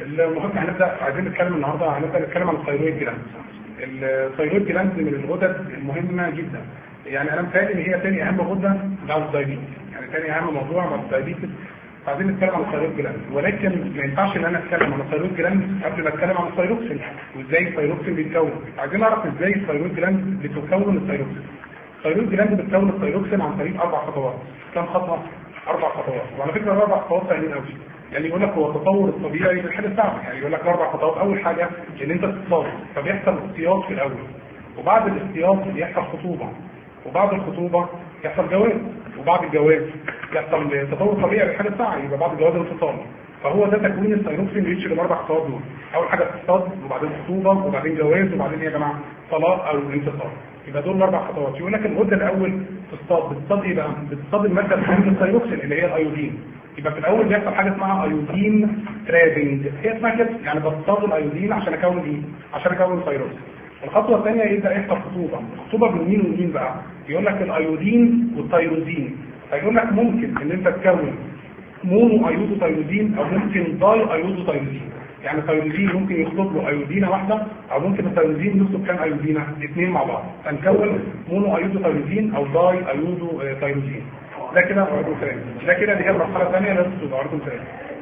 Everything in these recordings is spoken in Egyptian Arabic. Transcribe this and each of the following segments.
المهم هنبدا عايزين نتكلم النهارده هنبدا نتكلم عن الثيرويد جلاند الثيرويد جلاند من الغدد المهمه جدا يعني انا متهيألي ان هي ثاني اهم غده بعد الدايبيتس يعني ثاني اهم موضوع بعد الدايبيتس عايزين نتكلم عن الثيرويد جلاند ولكن ما ينفعش ان انا اتكلم عن الثيرويد جلاند قبل ما اتكلم عن الثيروكسين وازاي الثيروكسين بيتكون عايزين نعرف ازاي الثيرويد جلاند بتكون الثيروكسين الثيرويد جلاند بتكون الثيروكسين عن طريق اربع خطوات كم خطوه اربع خطوات وعلى فكره الاربع خطوات سهلين قوي يعني يقول لك هو التطور الطبيعي للحاجه الصعبه يعني يقول لك اربع خطوات اول حاجه ان انت تتصاب فبيحصل اصطياد في الاول وبعد الاصطياد بيحصل خطوبه وبعد الخطوبه يحصل جواز وبعد الجواز يحصل تطور طبيعي للحاجه الصعبه يبقى بعد الجواز انفصال فهو ده تكوين الثيروكسين بيمشي بالاربع خطوات دول اول حاجه اقتصاد وبعدين خطوبه وبعدين جواز وبعدين ايه يا جماعه طلاق او انفصال يبقى دول الاربع خطوات يقول لك الغده الاول تصطاد بتصطاد ايه بقى بتصطاد الماده الخام الثيروكسين اللي هي الايودين يبقى في الاول بيحصل حاجه اسمها ايودين ترابنج هي اسمها كده يعني بصطاد الايودين عشان اكون ايه عشان اكون الثيروكسين الخطوه الثانيه يبدا يحصل خطوبه الخطوبه بين مين ومين بقى يقول لك الايودين والثيروزين فيقول لك ممكن ان انت تكون مونو ايودو ثيروزين او ممكن داي ايودو ثيروزين يعني الثيروزين ممكن يخلط له ايودينه واحده او ممكن الثيروزين يخلط كام ايودينه اثنين مع بعض فنكون مونو ايودو ثيروزين او داي ايودو ثيروزين ده كده وعليكم السلام ده كده اللي هي المرحله الثانيه لازم تبقى وعليكم السلام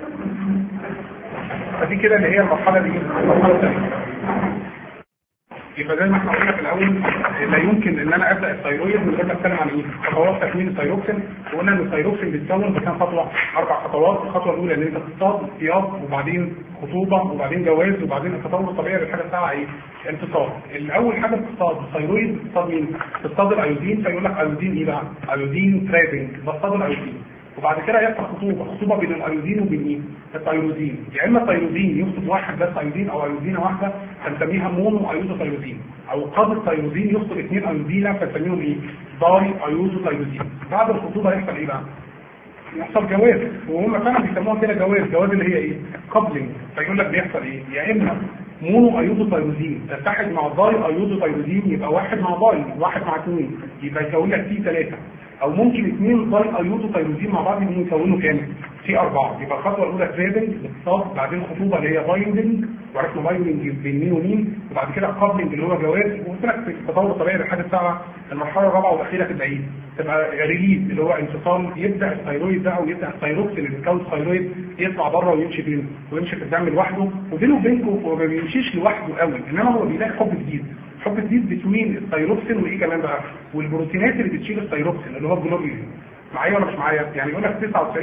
فدي كده اللي هي المرحله دي المرحله الثانيه يبقى زي ما احنا قلنا في الاول لا يمكن ان انا ابدا الثيرويد من غير ما اتكلم عن ايه؟ خطوات تكوين الثيروكسين وقلنا ان الثيروكسين بيتكون بكام خطوه؟ اربع خطوات، الخطوه الاولى ان انت تصطاد اصطياد وبعدين خطوبه وبعدين جواز وبعدين التطور الطبيعي للحاجه الساعه ايه؟ انتصاب. الاول حاجه تصطاد الثيرويد تصطاد مين؟ تصطاد الايودين فيقول لك ايودين ايه بقى؟ ايودين ترابنج بصطاد الايودين. وبعد كده يحصل خطوبه خطوبه بين الايودين وبين مين الثيروزين يا اما الثيروزين يخطب واحد بس ايودين او ايودينه واحده فنسميها مونو ايودو ثيروزين او قاد الثيروزين يخطب اثنين ايودينه فنسميهم ايه داي ايودو ثيروزين بعد الخطوبه يحصل ايه بقى يحصل جواز وهم فعلا بيسموها كده جواز جواز اللي هي ايه كابلنج فيقول لك بيحصل ايه يا اما مونو ايودو ثيروزين تتحد مع داي ايودو ثيروزين يبقى واحد مع داي واحد مع اثنين يبقى يكون لك تي ثلاثه او ممكن اثنين داي ايودو ثيروزين مع بعض يكونوا كام؟ في اربعه يبقى الخطوه الاولى تريبنج الاتصال بعدين خطوبه اللي هي بايندنج وعرفنا بايندنج بين مين ومين وبعد كده قابلنج اللي هو جواز وقلت لك في التطور الطبيعي للحاجه السابعه المرحله الرابعه والاخيره في العيد تبقى ريليز اللي هو انفصال يبدا الثيرويد ده او يبدا الثيروكسين اللي بيتكون الثيرويد يطلع بره ويمشي بين ويمشي في الدم لوحده وبينه وبينكم هو ما بيمشيش لوحده قوي انما هو بيلاقي حب جديد حب جديد بتوين الثيروكسين وايه كمان بقى والبروتينات اللي بتشيل الثيروكسين اللي هو الجلوبولين معايا ولا مش معايا يعني يقول لك 99% او 95%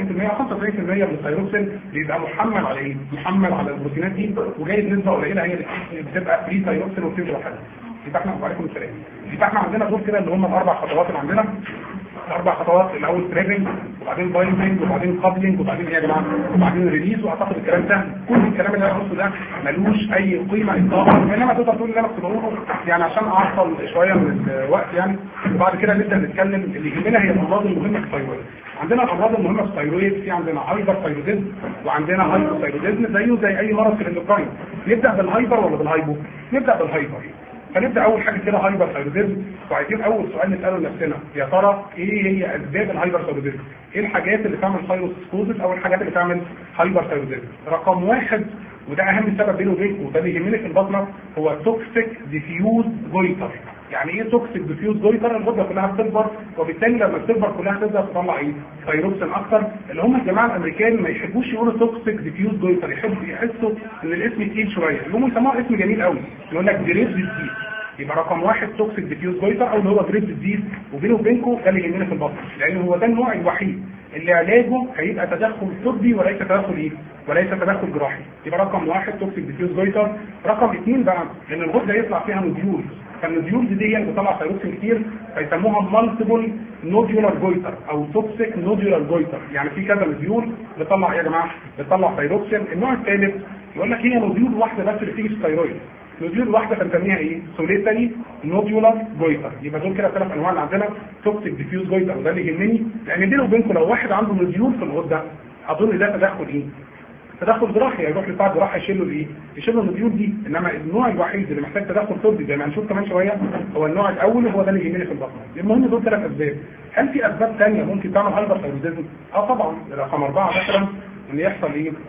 من الثيروكسين بيبقى محمل على ايه محمل على البروتينات دي وجايب نسبه قليله هي اللي بتبقى فري ثيروكسين وبتبقى حاجه يبقى احنا وعليكم السلام يبقى احنا عندنا دول كده اللي هم الاربع خطوات اللي عندنا اربع خطوات الاول تريبنج وبعدين بايندنج وبعدين كابلنج وبعدين ايه يا جماعه وبعدين ريليز واعتقد الكلام ده كل الكلام اللي انا قلته ده ملوش اي قيمه اطلاقا انما تقدر تقول اللي انا كنت بقوله يعني عشان اعطل شويه من الوقت يعني وبعد كده نبدا نتكلم اللي يهمنا هي الامراض المهمه في الثيرويد عندنا الامراض المهمه في الثيرويد في عندنا هايبر ثيرويدزم وعندنا هايبر ثيرويدزم زيه زي اي مرض في الاندوكراين نبدا بالهايبر ولا بالهايبو نبدا بالهايبر فنبدا اول حاجه كده هايبر ثايرويدزم وعايزين اول سؤال نساله لنفسنا يا ترى ايه هي اسباب الهايبر ثايرويدزم؟ ايه الحاجات اللي تعمل ثايروسكوزس او الحاجات اللي تعمل هايبر ثايرويدزم؟ رقم واحد وده اهم سبب بينه وبينكم وده اللي يهمني في البطنه هو توكسيك ديفيوز جويتر يعني ايه توكسيك ديفيوز جويتر الغده كلها بتكبر وبالتالي لما بتكبر كلها تبدا تطلع ايه ثايروكسين اكتر اللي هم الجماعه الامريكان ما يحبوش يقولوا توكسيك ديفيوز جويتر يحبوا يحسوا ان الاسم تقيل شويه اللي هم يسموها اسم جميل قوي يقول لك جريد ديزيز يبقى رقم واحد توكسيك ديفيوز جويتر او اللي هو جريب ديزيز وبينه وبينكم ده اللي يهمنا في البطن لان هو ده النوع الوحيد اللي علاجه هيبقى تدخل طبي وليس تدخل ايه؟ وليس تدخل جراحي يبقى رقم واحد توكسيك ديفيوز جويتر رقم اثنين بقى ان الغده يطلع فيها نوديول فالنوديول دي هي بتطلع ثيروكسين كتير فيسموها مالتيبل نوديولار جويتر او توكسيك نوديولار جويتر يعني في كذا نوديول بتطلع يا جماعه بتطلع ثيروكسين النوع الثالث يقول لك هي نوديول واحده بس اللي بتيجي في الثيرويد نوديول واحده فنسميها ايه؟ سوليتري نوديولار جويتر يبقى دول كده ثلاث انواع اللي عندنا توكسيك ديفيوز جويتر وده اللي يهمني لان بيني وبينكم لو واحد عنده نوديول في الغده اظن ده تدخل ايه؟ تدخل جراحي يروح لبتاع جراحي يشيل له الايه؟ يشيل له النوديول دي انما النوع الوحيد اللي محتاج تدخل طبي زي ما هنشوف كمان شويه هو النوع الاول وهو ده اللي يهمني في البطن المهم دول ثلاث اسباب هل في اسباب ثانيه ممكن تعمل هايبر ثايرويدزم؟ اه طبعا رقم اربعه مثلا ان يحصل ايه؟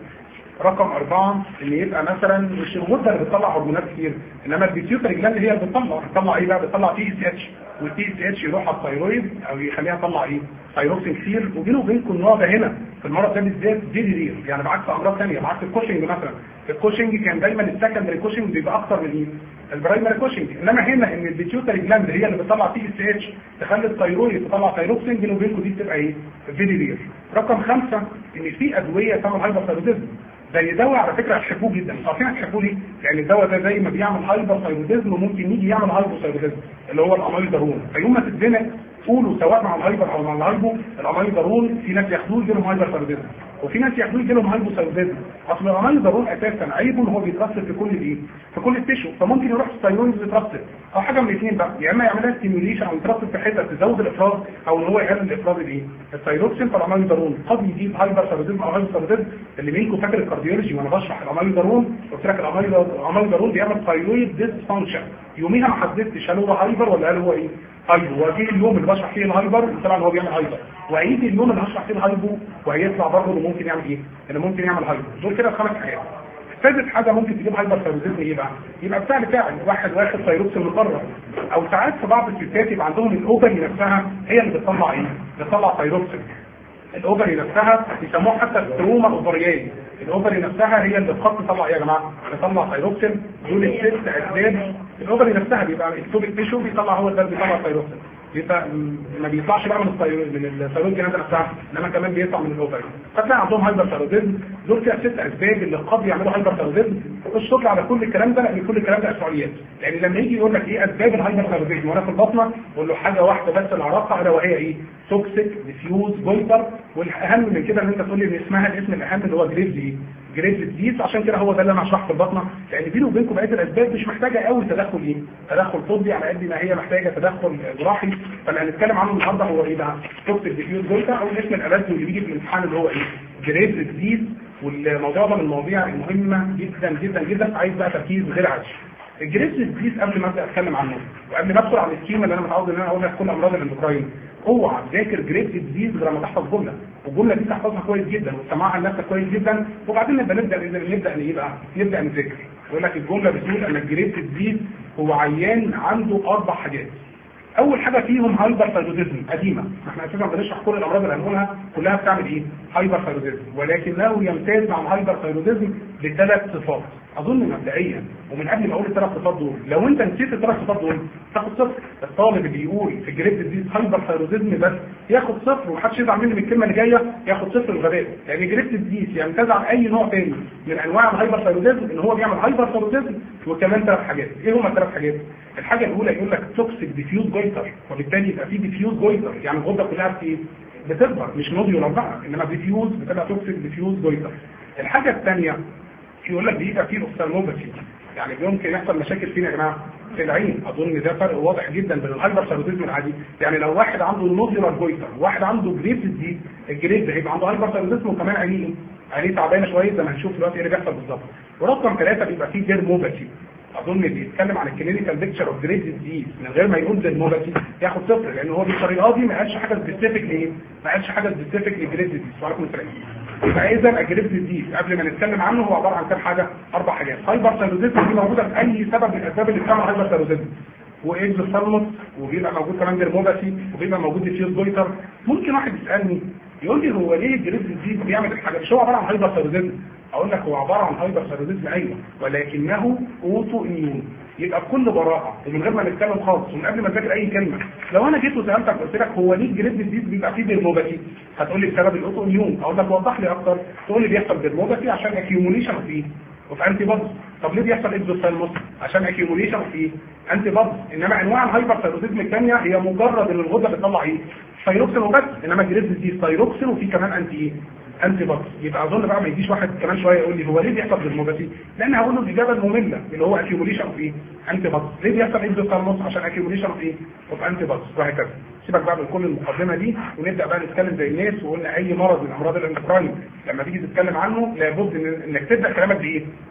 رقم أربعة إن يبقى مثلا مش الغدة اللي بتطلع هرمونات كتير إنما البيتيوتري جلاند هي اللي بتطلع بتطلع إيه بقى؟ بتطلع تي اس اتش والتي اس اتش يروح على الثايرويد أو يخليها تطلع إيه؟ ثايروكسين كتير وبينه وبينكم النوع ده هنا في المرض ده بالذات فيري رير يعني بعكس أمراض ثانية بعكس الكوشنج مثلا الكوشنج كان دايما السكندري كوشنج بيبقى أكتر من إيه؟ البرايمري كوشنج انما هنا ان البيتيوتري جلاند هي اللي بتطلع تي اس اتش تخلي الثايرويد تطلع ثايروكسين بينه وبينكم دي بتبقى ايه؟ فيري رير رقم خمسة ان في ادويه تعمل هايبرثايروديزم زي دواء على فكره هتحبوه جدا عارفين هتحبوه ليه؟ لان الدواء ده زي ما بيعمل هايبرثايروديزم ممكن يجي يعمل هايبوثايروديزم اللي هو الاميلدارون فيوم ما تتزنق قولوا سواء مع الهايبر او مع الهايبو الاميلدارون في ناس ياخدوه يجي لهم هايبرثايروديزم وفي ناس ياخدوه يجي لهم هايبوثايروديزم اصل الاميلدارون اساسا عيبه ان هو بيترسب في كل الايه؟ في كل التيشو فممكن يروح الثايرويد يترسب او حاجه من الاثنين بقى يا اما يعملها ستيميوليشن او يترسب في حته تزود الافراز او ان هو يقلل الافراز الايه؟ الثايروكسين فالاميلدارون قد يجيب هايبرثايروديزم او هايبوثايروديزم اللي منكم فاكر الكارديولوجي وانا بشرح الاميلدارون قلت لك الاميلدارون بيعمل ثايرويد ديسفانكشن يوميها ما حددتش هل هو هايبر ولا هل هو ايه؟ هايبو وجه اليوم اللي بشرح فيه الهايبر طبعا هو بيعمل هايبر وهيجي اليوم اللي هشرح فيه الهايبو وهيطلع برضه انه ممكن يعمل ايه؟ انه ممكن يعمل هايبو دول كده خمس حاجات ثالث حاجه ممكن تجيب هايبر ثايرويدزم ايه بقى؟ يبقى بتاع بتاعي واحد واخد ثايروكسين مقرر او ساعات في بعض الستات يبقى عندهم الاوفري نفسها هي اللي بتطلع ايه؟ بتطلع ثايروكسين الاوفري نفسها يسموها حتى التروما اوفرياي الاوفري نفسها هي اللي بتخط تطلع ايه يا جماعه؟ بتطلع ثايروكسين دول الست اسباب الاوفري نفسها بيبقى التوبيك تيشو بيطلع هو ده اللي بيطلع ثايروكسين بيبقى ما بيطلعش بقى من الثايرويد من الثايرويد جلاند نفسها انما كمان بيطلع من الاوفري فتلاقي عندهم هايبر ثايرويدزم دول فيها ست اسباب اللي قد يعملوا هايبر ثايرويدزم مش تطلع على كل الكلام ده لان كل الكلام ده اسرائيليات يعني لما يجي يقول لك ايه اسباب الهايبر ثايرويدزم وانا في البطنه بقول له حاجه واحده بس اللي اعرفها الا وهي ايه توكسيك ديفيوز جويتر والاهم من كده ان انت تقول لي ان اسمها الاسم الاهم اللي هو جريفز ايه جريفز ديز عشان كده هو ده اللي انا هشرحه في البطنه لان بيني وبينكم بقيه الاسباب مش محتاجه قوي تدخل ايه تدخل طبي على قد ما هي محتاجه تدخل جراحي فاللي هنتكلم عنه النهارده هو ايه بقى توكسيك ديفيوز جويتر او الاسم الالذ اللي بيجي في الامتحان اللي هو ايه جريفز ديز والموضوع ده من المواضيع المهمه جدا جدا جدا عايز بقى تركيز غير عادي الجريفز ديز قبل ما ابدا اتكلم عنه وقبل ما ادخل على السكيما اللي انا متعود ان انا اقول لك كل امراض الاندوكراين اوعى تذاكر جريفز ديز غير لما تحفظ جمله والجمله دي تحفظها كويس جدا وتسمعها لنفسك كويس جدا وبعدين نبدا نبدا نبدا ايه بقى نبدا نذاكر يقول لك الجمله بتقول ان الجريفز ديز هو عيان عنده اربع حاجات اول حاجه فيهم هايبر ثايرويدزم قديمه احنا اساسا بنشرح كل الامراض اللي هنقولها كلها بتعمل ايه هايبر ثايرويدزم ولكنه يمتاز مع الهايبر ثايرويدزم بثلاث صفات اظن مبدئيا ومن قبل ما اقول الثلاث صفات دول لو انت نسيت الثلاث صفات دول تاخد صفر الطالب اللي يقول في الجريد دي هايبر ثايرويدزم بس ياخد صفر ومحدش يزعل مني من الكلمه اللي جايه ياخد صفر الغباء لان جريد دي يمتاز عن اي نوع تاني من انواع الهايبر ثايرويدزم ان هو بيعمل هايبر ثايرويدزم وكمان ثلاث حاجات ايه هما الثلاث حاجات الحاجه الاولى يقول لك توكسيك ديفيوز جويتر وبالتالي يبقى في ديفيوز جويتر يعني الغده كلها بت بتكبر مش نوديولار بقى انما ديفيوز بتبقى توكسيك ديفيوز جويتر الحاجه الثانيه يقول لك بيبقى فيه اوفثالموباثي يعني ممكن يحصل مشاكل فينا يا جماعه في العين اظن ده فرق واضح جدا بين الهايبر ثايرويدزم العادي يعني لو واحد عنده نوديولار جويتر واحد عنده جريفز دي الجريفز هيبقى عنده هايبر ثايرويدزم وكمان عينيه عينيه تعبانه شويه زي ما هنشوف دلوقتي ايه اللي بيحصل بالظبط ورقم ثلاثه بيبقى فيه ديرموباثي اظن بيتكلم عن الكلينيكال بيكتشر اوف جريد ديزيز من غير ما يقول ديرموباثي ياخد صفر لان هو بالطريقه دي ما قالش حاجه سبيسيفيك لايه؟ ما قالش حاجه سبيسيفيك لجريد ديزيز وعليكم السلام يبقى اذا الجريد ديزيز قبل ما نتكلم عنه هو عباره عن كام حاجه؟ اربع حاجات هايبر ثايرويدزم دي موجوده في اي سبب من الاسباب اللي بتعمل هايبر ثايرويدزم وايدز ثالموس وبيبقى موجود كمان ديرموباثي وبيبقى موجود ديفيوز جويتر ممكن واحد يسالني يقول لي هو ليه الجريد ديزيز بيعمل الحاجه مش هو عباره عن هايبر ثايرويدزم اقول لك هو عباره عن هايبر ثايرويدزم ايوه ولكنه اوتو اميون يبقى بكل براءه ومن غير ما نتكلم خالص ومن قبل ما تذاكر اي كلمه لو انا جيت وسالتك قلت لك هو ليه الجريد ديزيز بيبقى فيه ديرموباثي هتقول لي بسبب الاوتو اميون اقول لك وضح لي اكتر تقول لي بيحصل ديرموباثي عشان اكيوموليشن فيه وفي انتي بادز طب ليه بيحصل اكزوثالموس عشان اكيوموليشن في انتي بادز انما انواع الهايبر ثايرويدزم الثانيه هي مجرد ان الغده بتطلع ايه ثايروكسين وبس انما الجريد دي ثايروكسين وفي كمان انتي ايه انتي بادز يبقى اظن بقى ما يجيش واحد كمان شويه يقول لي هو ليه بيحصل ديرموباثي لان هقول له الاجابه الممله اللي هو اكيوموليشن في ايه انتي بادز ليه بيحصل اكزوثالموس عشان اكيوموليشن في ايه وفي انتي بادز وهكذا سيبك بقى من كل المقدمه دي ونبدا بقى نتكلم زي الناس وقلنا اي مرض من امراض الاندوكراين لما تيجي تتكلم عنه لابد إن انك تبدا كلامك بايه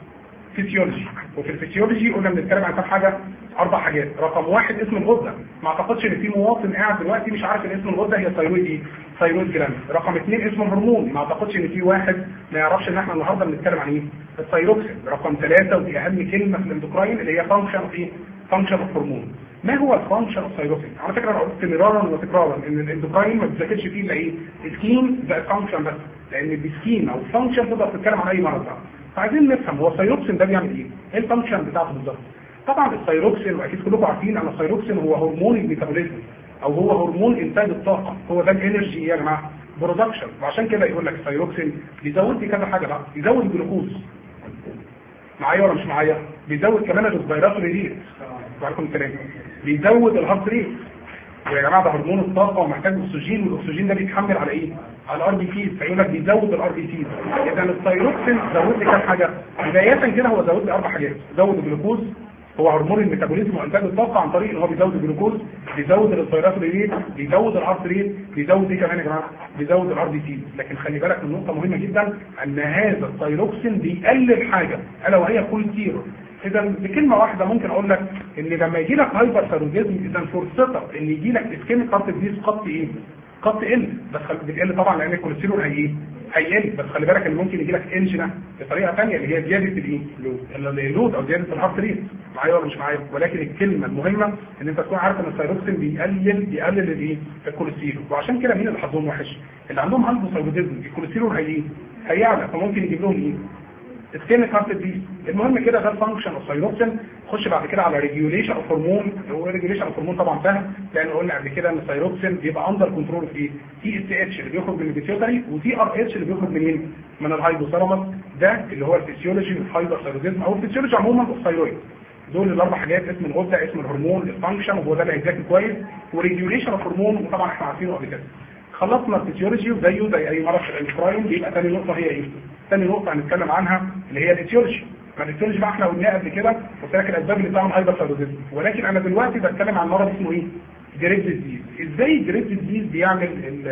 فيسيولوجي وفي الفيسيولوجي قلنا بنتكلم عن كام حاجه اربع حاجات رقم واحد اسم الغده ما اعتقدش ان في مواطن قاعد دلوقتي مش عارف ان اسم الغده هي ثايرويد ايه ثايرويد جلاند رقم اثنين اسم الهرمون ما اعتقدش ان في واحد ما يعرفش ان احنا النهارده بنتكلم عن ايه الثايروكسين رقم ثلاثه ودي اهم كلمه في الاندوكراين اللي هي فانكشن اوف ايه فانكشن اوف هرمون ما هو الفانكشن اوف ثايروكسين على فكره انا قلت مرارا وتكرارا ان الاندوكراين ما بتذاكرش فيه الا ايه السكيم زائد فانكشن بس لان بالسكيم او الفانكشن تقدر تتكلم عن اي مرض بقى فعايزين نفهم هو الثايروكسين ده بيعمل ايه ايه الفانكشن بتاعته بالظبط طبعا الثايروكسين واكيد كلكم عارفين ان الثايروكسين هو هرمون الميتابوليزم او هو هرمون انتاج الطاقه هو ده الانرجي يا جماعه برودكشن وعشان كده يقول لك الثايروكسين بيزود لي كذا حاجه بقى بيزود الجلوكوز معايا ولا مش معايا بيزود كمان الريسبيراتوري ريت وعليكم السلام بيزود الهارت ريت ويا جماعه ده هرمون الطاقه ومحتاج اكسجين والاكسجين ده بيتحمل على ايه؟ على الار بي سي فيقول لك بيزود الار بي سي اذا الثايروكسين زود لي كام حاجه؟ بدايه كده هو زود لي اربع حاجات زود الجلوكوز هو هرمون الميتابوليزم وانتاج الطاقه عن طريق ان هو بيزود الجلوكوز بيزود الريسبيراتوري ريت بيزود الهارت ريت بيزود ايه كمان يا جماعه؟ بيزود الار بي سي لكن خلي بالك من نقطه مهمه جدا ان هذا الثايروكسين بيقلل حاجه الا وهي كوليسترول اذا بكلمه واحده ممكن اقول لك ان لما يجي لك هايبر ثايرويدزم اذا فرصتك ان يجي لك اسكيميك هارت ديزيز قد ايه؟ قد تقل بس خل... بتقل طبعا لان الكوليسترول هي ايه؟ هيقل بس خلي بالك ان ممكن يجي لك انجنا بطريقه ثانيه اللي هي زياده الايه؟ اللود او زياده الهارت ريت معايا ولا مش معايا ولكن الكلمه المهمه ان انت تكون عارف ان الثايروكسين بيقلل بيقلل الايه؟ الكوليسترول وعشان كده مين اللي حظهم وحش؟ اللي عندهم هايبوثايرويدزم الكوليسترول هي ايه؟ هيعلى فممكن يجيب لهم ايه؟ السكيميك هارت ديزيز المهم كده ده الفانكشن اوف ثايروكسين خش بعد كده على ريجيوليشن اوف هرمون هو ريجيوليشن اوف هرمون طبعا سهل لان قلنا قبل كده ان الثايروكسين بيبقى اندر كنترول في تي اس اتش اللي بيخرج من البيتيوتري وتي ار اتش اللي بيخرج منين؟ من الهايبوثالاموس ده اللي هو الفسيولوجي اوف هايبوثايروديزم او الفسيولوجي عموما اوف ثايرويد دول الاربع حاجات اسم الغده اسم الهرمون الفانكشن وهو ده اللي هيذاكر كويس وريجيوليشن اوف هرمون وطبعا احنا عارفينه قبل كده خلصنا الفسيولوجي وزيه زي اي مرض في الاندوكراين بيبقى ثاني نقطه هي ايه؟ ثاني نقطه هنتكلم عنها اللي هي الاتيولوجي فالاتيولوجي بقى احنا قلناها قبل كده قلت لك الاسباب اللي بتعمل هايبرثايرويدزم ولكن انا دلوقتي بتكلم عن مرض اسمه ايه؟ جريد ديزيز ازاي الجريد ديزيز بيعمل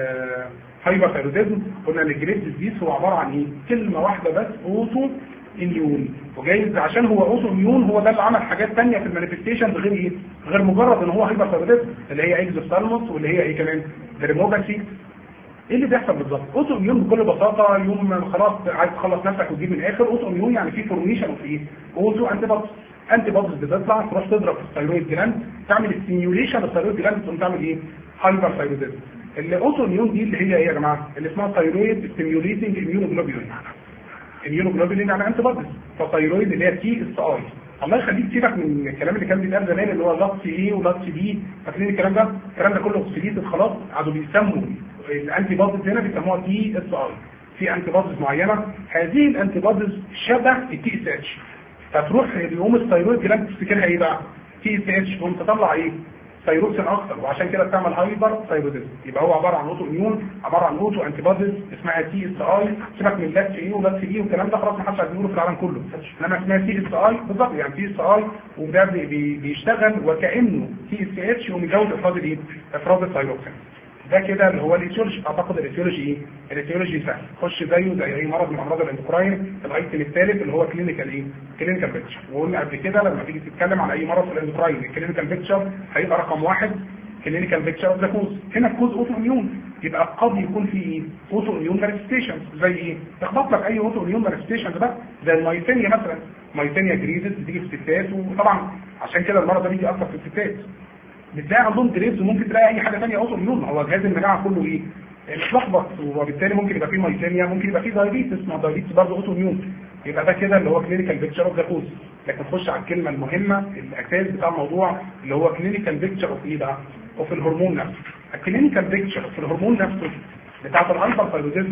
الهايبرثايرويدزم قلنا ان الجريد ديزيز هو عباره عن ايه؟ كلمه واحده بس اوتو اميون وجايز عشان هو اوتو اميون هو ده اللي عمل حاجات ثانيه في المانيفستيشن غير ايه؟ غير مجرد ان هو هايبرثايرويدزم اللي هي اكزوثالموس واللي هي ايه كمان؟ دريموباثي ايه اللي بيحصل بالظبط؟ اوتو اميون بكل بساطه يوم خلاص عايز تخلص نفسك وتجيب من الاخر اوتو اميون يعني في فورميشن في ايه؟ اوتو انتي بودز انتي بودز بتطلع تروح تضرب في الثايرويد جلاند تعمل ستيميوليشن للثايرويد جلاند تقوم تعمل ايه؟ هايبر ثايرويدزم الاوتو اميون دي اللي هي ايه يا جماعه؟ اللي اسمها ثايرويد ستيميوليتنج اميونوجلوبولين اميونوجلوبولين يعني انتي بودز فثايرويد اللي هي تي اس اي الله يخليك سيبك من الكلام اللي كان بيتقال زمان اللي هو لاتس ايه ولاتس بي فاكرين الكلام ده؟ الكلام ده كله اوكسيديتد خلاص قعدوا بيسموا الانتي بوديز هنا بيسموها تي اس اي في انتي بوديز معينه هذه الانتي بوديز شبه التي اس اتش فتروح يقوم الثايرويد جلاند تفتكرها ايه بقى؟ تي اس اتش تقوم تطلع ايه؟ ثايروكسين اكتر وعشان كده بتعمل هايبر ثايرويدزم يبقى هو عباره عن اوتو اميون عباره عن اوتو انتي بوديز اسمها تي اس اي سيبك من لاتس اي ولاتس اي والكلام ده خلاص ما حدش عايز يقوله في العالم كله انما اسمها تي اس اي بالظبط يعني تي اس اي وده بي بي بيشتغل وكانه تي اس اتش ومجود افراد الايه؟ افراد الثايروكسين ده كده اللي هو الايتيولوجي اعتقد الايتيولوجي ايه؟ الايتيولوجي سهل خش زيه زي اي مرض من امراض الاندوكراين الايتم الثالث اللي هو كلينيكال ايه؟ كلينيكال بيكتشر وقلنا قبل كده لما تيجي تتكلم عن اي مرض في الاندوكراين الكلينيكال بيكتشر هيبقى رقم واحد كلينيكال بيكتشر اوف ذا كوز هنا الكوز اوتو اميون يبقى قد يكون في اوتو اميون مانيفستيشنز زي ايه؟ تخبط لك اي اوتو اميون مانيفستيشنز بقى زي المايثينيا مثلا مايثينيا جريزس بتيجي في الستات وطبعا عشان كده المرض ده بيجي اكتر في الستات بتلاقي عندهم جريبس وممكن تلاقي اي حاجه ثانيه اوتو اميون هو جهاز المناعه كله ايه؟ متلخبط وبالتالي ممكن يبقى فيه مايثينيا ممكن يبقى فيه دايبيتس ما دايبيتس برضه اوتو اميون يبقى ده كده اللي هو كلينيكال بيكتشر اوف ذا كوز لكن نخش على الكلمه المهمه الاساس بتاع الموضوع اللي هو كلينيكال بيكتشر اوف ايه بقى؟ اوف الهرمون نفسه الكلينيكال بيكتشر في الهرمون نفسه بتاعت الهايبر ثايرويدزم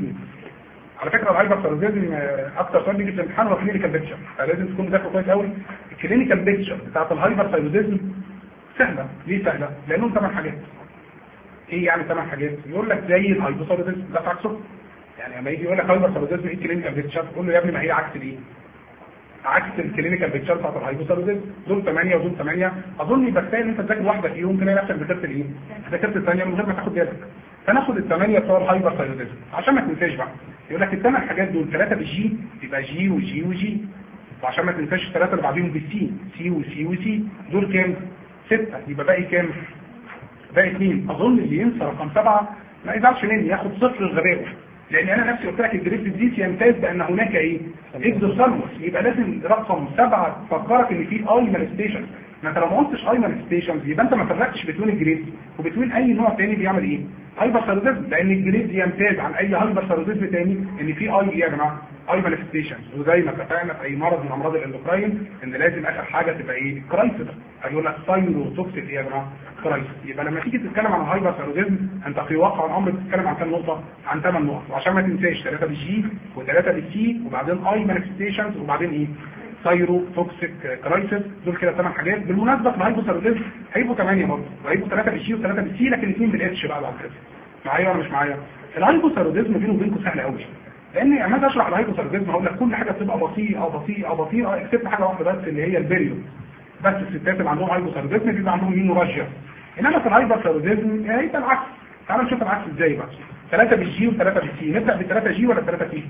على فكره الهايبر ثايرويدزم اكتر سؤال بيجي في الامتحان هو كلينيكال بيكتشر فلازم تكون ذاكره كويس قوي الكلينيكال بيكتشر بتاعت الهايبر ثايرويدزم سهله ليه سهله؟ لانهم ثمان حاجات ايه يعني ثمان حاجات؟ يقول لك زي الهايبوثايرويدزم ده عكسه يعني لما يجي يقول لك هايبر ثايرويدزم ايه الكلينيكال بيكتشر؟ تقول له يا ابني ما هي عكس الايه؟ عكس الكلينيكال بيكتشر بتاعت الهايبوثايرويدزم دول 8 ودول 8 اظن يبقى كفايه ان انت تذاكر واحده فيهم تلاقي نفسك ذاكرت الايه؟ ذاكرت الثانيه من غير ما تاخد بالك فناخد الثمانيه بتوع الهايبر ثايرويدزم عشان ما تنساش بقى يقول لك الثمان حاجات دول ثلاثه بالجي يبقى جي وجي وجي وعشان ما تنساش الثلاثه اللي بعديهم بالسي سي وسي وسي دول كام؟ سته يبقى باقي كام؟ باقي اثنين اظن اللي ينسى رقم سبعه ما يزعلش مني ياخد صفر الغباء لان انا نفسي قلت لك الجريد ديزيز يمتاز بان هناك ايه؟ اكزوسالموس يبقى لازم رقم سبعه تفكرك ان في اي مانيستيشن ما انت لو ما قلتش اي مانيستيشنز يبقى انت ما فرقتش بين الجريد وبين اي نوع تاني بيعمل ايه؟ هايبر ثيروديزم لان الجريد يمتاز عن اي هايبر ثيروديزم تاني ان في اي ايه يا جماعه؟ اي مانيفستيشنز وزي ما اتفقنا في اي مرض من امراض الاندوكراين ان لازم اخر حاجه تبقى ايه؟ كرايسيس هيقول لك سايرو توكسيك ايه يا جماعه؟ كرايسيس يبقى لما تيجي تتكلم عن الهايبر ثيروديزم انت في واقع الامر بتتكلم عن كام نقطه؟ عن ثمان نقط وعشان ما تنساش ثلاثه بالجي وثلاثه بالسي وبعدين اي مانيفستيشنز وبعدين ايه؟ سايرو توكسيك كرايسيس دول كده ثمان حاجات بالمناسبه في الهايبو ثيروديزم هيبقوا ثمانيه برضه وهيبقوا ثلاثه بالجي وثلاثه بالسي لكن اثنين بالاتش بقى بعد كده معايا ولا مش معايا؟ الهايبوثيروديزم بينه وبينكم سهل قوي لان لما اجي اشرح الهايبوثيروديزم هقول لك كل حاجه بتبقى بطيئه بطيئه بطيئه اكسبت حاجه واحده بس اللي هي البريود بس الستات اللي عندهم هايبوثيروديزم بيبقى عندهم مينوراجيا انما في الهايبوثيروديزم هيبقى العكس تعالوا نشوف العكس ازاي بقى ثلاثه بالجي وثلاثه بالسي نبدا بالثلاثه جي ولا الثلاثه سي؟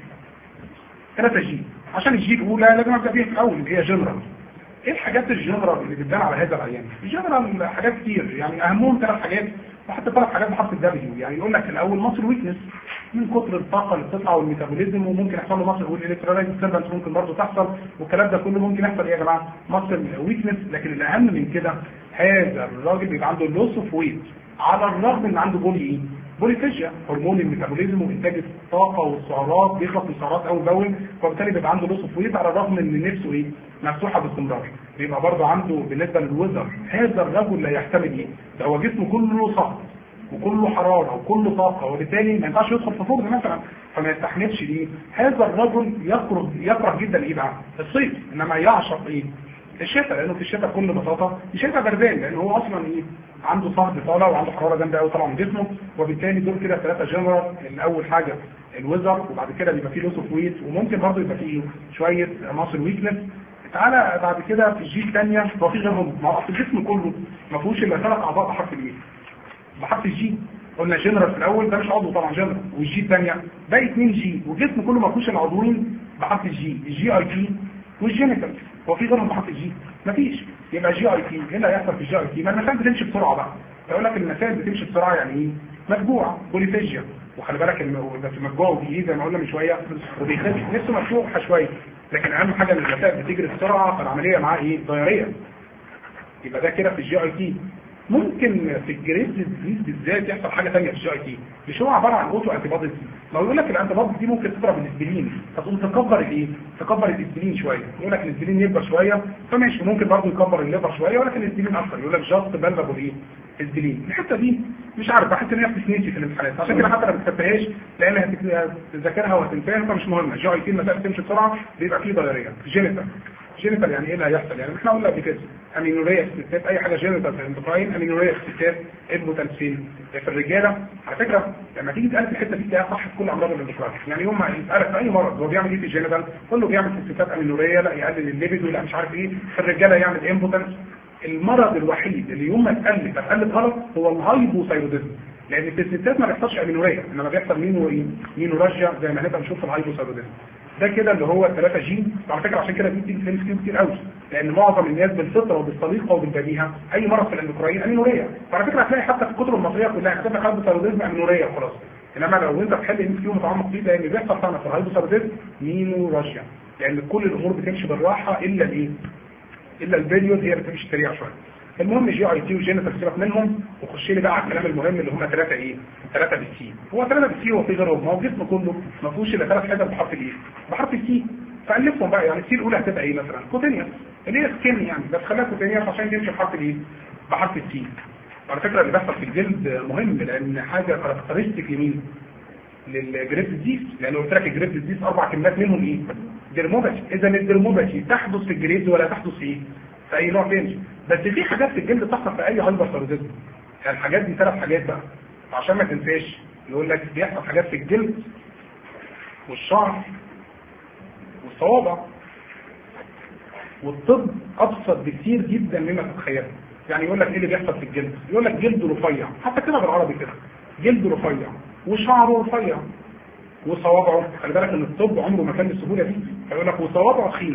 ثلاثه جي عشان الجي الاولى لازم ابدا بيها في الاول اللي هي جنرال ايه الحاجات الجنرال اللي بتبان على هذا العيان؟ الجنرال حاجات كتير يعني اهمهم ثلاث حاجات وحتى ثلاث حاجات بحرف الدبليو يعني يقول لك الاول مصر ويكنس من كتر الطاقه اللي بتطلع والميتابوليزم وممكن يحصل له مصر والالكترولايت ديستربنس ممكن برضه تحصل والكلام ده كله ممكن يحصل ايه يا جماعه؟ مصر ويكنس لكن الاهم من كده هذا الراجل بيبقى عنده لوس اوف ويت على الرغم ان عنده بولي ايه؟ بوليفيجيا هرمون الميتابوليزم وانتاج الطاقه والسعرات بيخلص من السعرات اول باول فبالتالي بيبقى عنده لوس اوف ويت على الرغم ان نفسه ايه؟ مفتوحه باستمرار بيبقى برضه عنده بالنسبه للوزر هذا الرجل لا يحتمل ايه؟ ده هو جسمه كله صهد وكله حراره وكله طاقه وبالتالي ما ينفعش يدخل في فرن مثلا فما يستحملش دي هذا الرجل يكره يكره جدا ايه بقى؟ الصيف انما يعشق ايه؟ الشتاء لانه في الشتاء بكل بساطه الشتاء بردان لان هو اصلا ايه؟ عنده صهد طالع وعنده حراره جامده قوي طالعه من جسمه وبالتالي دول كده ثلاثه جنرال الاول حاجه الوزر وبعد كده بيبقى فيه لوس اوف ويت وممكن برضه يبقى فيه شويه ماسل ويكنس تعالى بعد كده في الجي الثانيه هو في غيرهم ما هو الجسم كله ما فيهوش الا ثلاث اعضاء بحرف الايه؟ بحرف الجي قلنا جنرال في الاول ده مش عضو طبعا جنرال والجي الثانيه باقي اثنين جي والجسم كله ما فيهوش العضوين بحرف الجي الجي اي تي والجينيتال هو في غيرهم بحرف الجي مفيش يبقى جي اي تي ايه اللي هيحصل في الجي اي تي ما المسائل بتمشي بسرعه بقى يقول لك المسائل بتمشي بسرعه يعني ايه مجموعه بوليفيجيا وخلي بالك ده في مجموعه ودي زي ما قلنا من شويه وبيخلي نفسه مفتوحه شويه لكن اهم حاجه ان المسائل بتجري بسرعه فالعمليه معاه ايه ضياريه يبقى ده كده في الجي اي تي ممكن في الجريد ديزيز بالذات يحصل حاجه ثانيه في الجي اي تي مش هو عباره عن اوتو انتي بوديز لو يقول لك الانتي بوديز دي ممكن تضرب الاسبرين فتقوم تكبر الايه؟ تكبر الاسبرين شويه يقول لك الاسبرين يكبر شويه فماشي ممكن برضه يكبر الليفر شويه ولكن الاسبرين اكتر يقول لك جاست بلبل ايه؟ اسبرين الحته دي مش عارف بحس ان هي بتسنيتي في الامتحانات عشان كده حتى لو ما بتكتبهاش لان هتذاكرها وهتنساها فمش مهمه الجي اي تي المسائل بتمشي بسرعه بيبقى فيه ضرريه جينيتال جينيتال يعني ايه اللي هيحصل يعني احنا قلنا قبل كده امينوريا في الستات اي حاجه جينيتال في الاندوكراين امينوريا في الستات ابوتنسين في الرجاله على فكره لما تيجي تسال في الحته دي تلاقيها صح في كل امراض الاندوكراين يعني يوم ما يسالك في اي مرض هو بيعمل ايه في الجينيتال كله بيعمل في الستات امينوريا لا يقلل الليبيدو لا مش عارف ايه في الرجاله يعمل امبوتنس المرض الوحيد اللي يوم ما تقلب تقلب غلط هو الهايبوثايروديزم لان في الستات ما بيحصلش امينوريا انما بيحصل مينو ايه مينوراجيا زي ما هنبقى نشوف في الهايبوثايروديزم ده كده اللي هو 3 جي على فكره عشان كده بيدي فلوس كتير كتير قوي لان معظم الناس بالفطره وبالطريقه وبالبديهه اي مرض في الاندوكراين امينوريا وعلى فكره هتلاقي حتى في الكتب المصريه كلها كتب لك هايبوثايروديزم امينوريا وخلاص انما لو انت بتحل ام كيو متعمق فيه لان بيحصل فعلا في الهايبوثايروديزم مينوراجيا لان كل الامور بتمشي بالراحه الا الايه؟ الا البريود هي اللي بتمشي سريع شويه المهم جي اي تي وجينيتال سيبك منهم وخش لي بقى على الكلام المهم اللي هم ثلاثه ايه؟ ثلاثه بالسي هو ثلاثه بالسي هو في غيرهم ما هو الجسم كله ما فيهوش الا ثلاث حاجات بحرف الايه؟ بحرف السي فالفهم بقى يعني السي الاولى هتبقى ايه مثلا؟ كوتينيوس اللي هي سكين يعني بس خليها كوتينيوس عشان تمشي بحرف الايه؟ بحرف السي على فكره اللي بيحصل في الجلد مهم لان حاجه كاركترستيك لمين؟ للجريب ديزيز لان قلت لك الجريب ديزيز اربع كلمات منهم ايه؟ ديرموباتي اذا الديرموباتي تحدث في الجريد ولا تحدث في ايه؟ في اي نوع تاني بس في حاجات في الجلد بتحصل في اي هايبر ثيروديزم يعني الحاجات دي ثلاث حاجات بقى عشان ما تنساش يقول لك بيحصل حاجات في الجلد والشعر والصوابع والطب ابسط بكثير جدا مما تتخيل يعني يقول لك ايه اللي بيحصل في الجلد يقول لك جلد رفيع حتى كده بالعربي كده جلد رفيع وشعره رفيع وصوابعه خلي بالك ان الطب عمره ما كان بالسهوله دي فيقول لك وصوابعه تخينه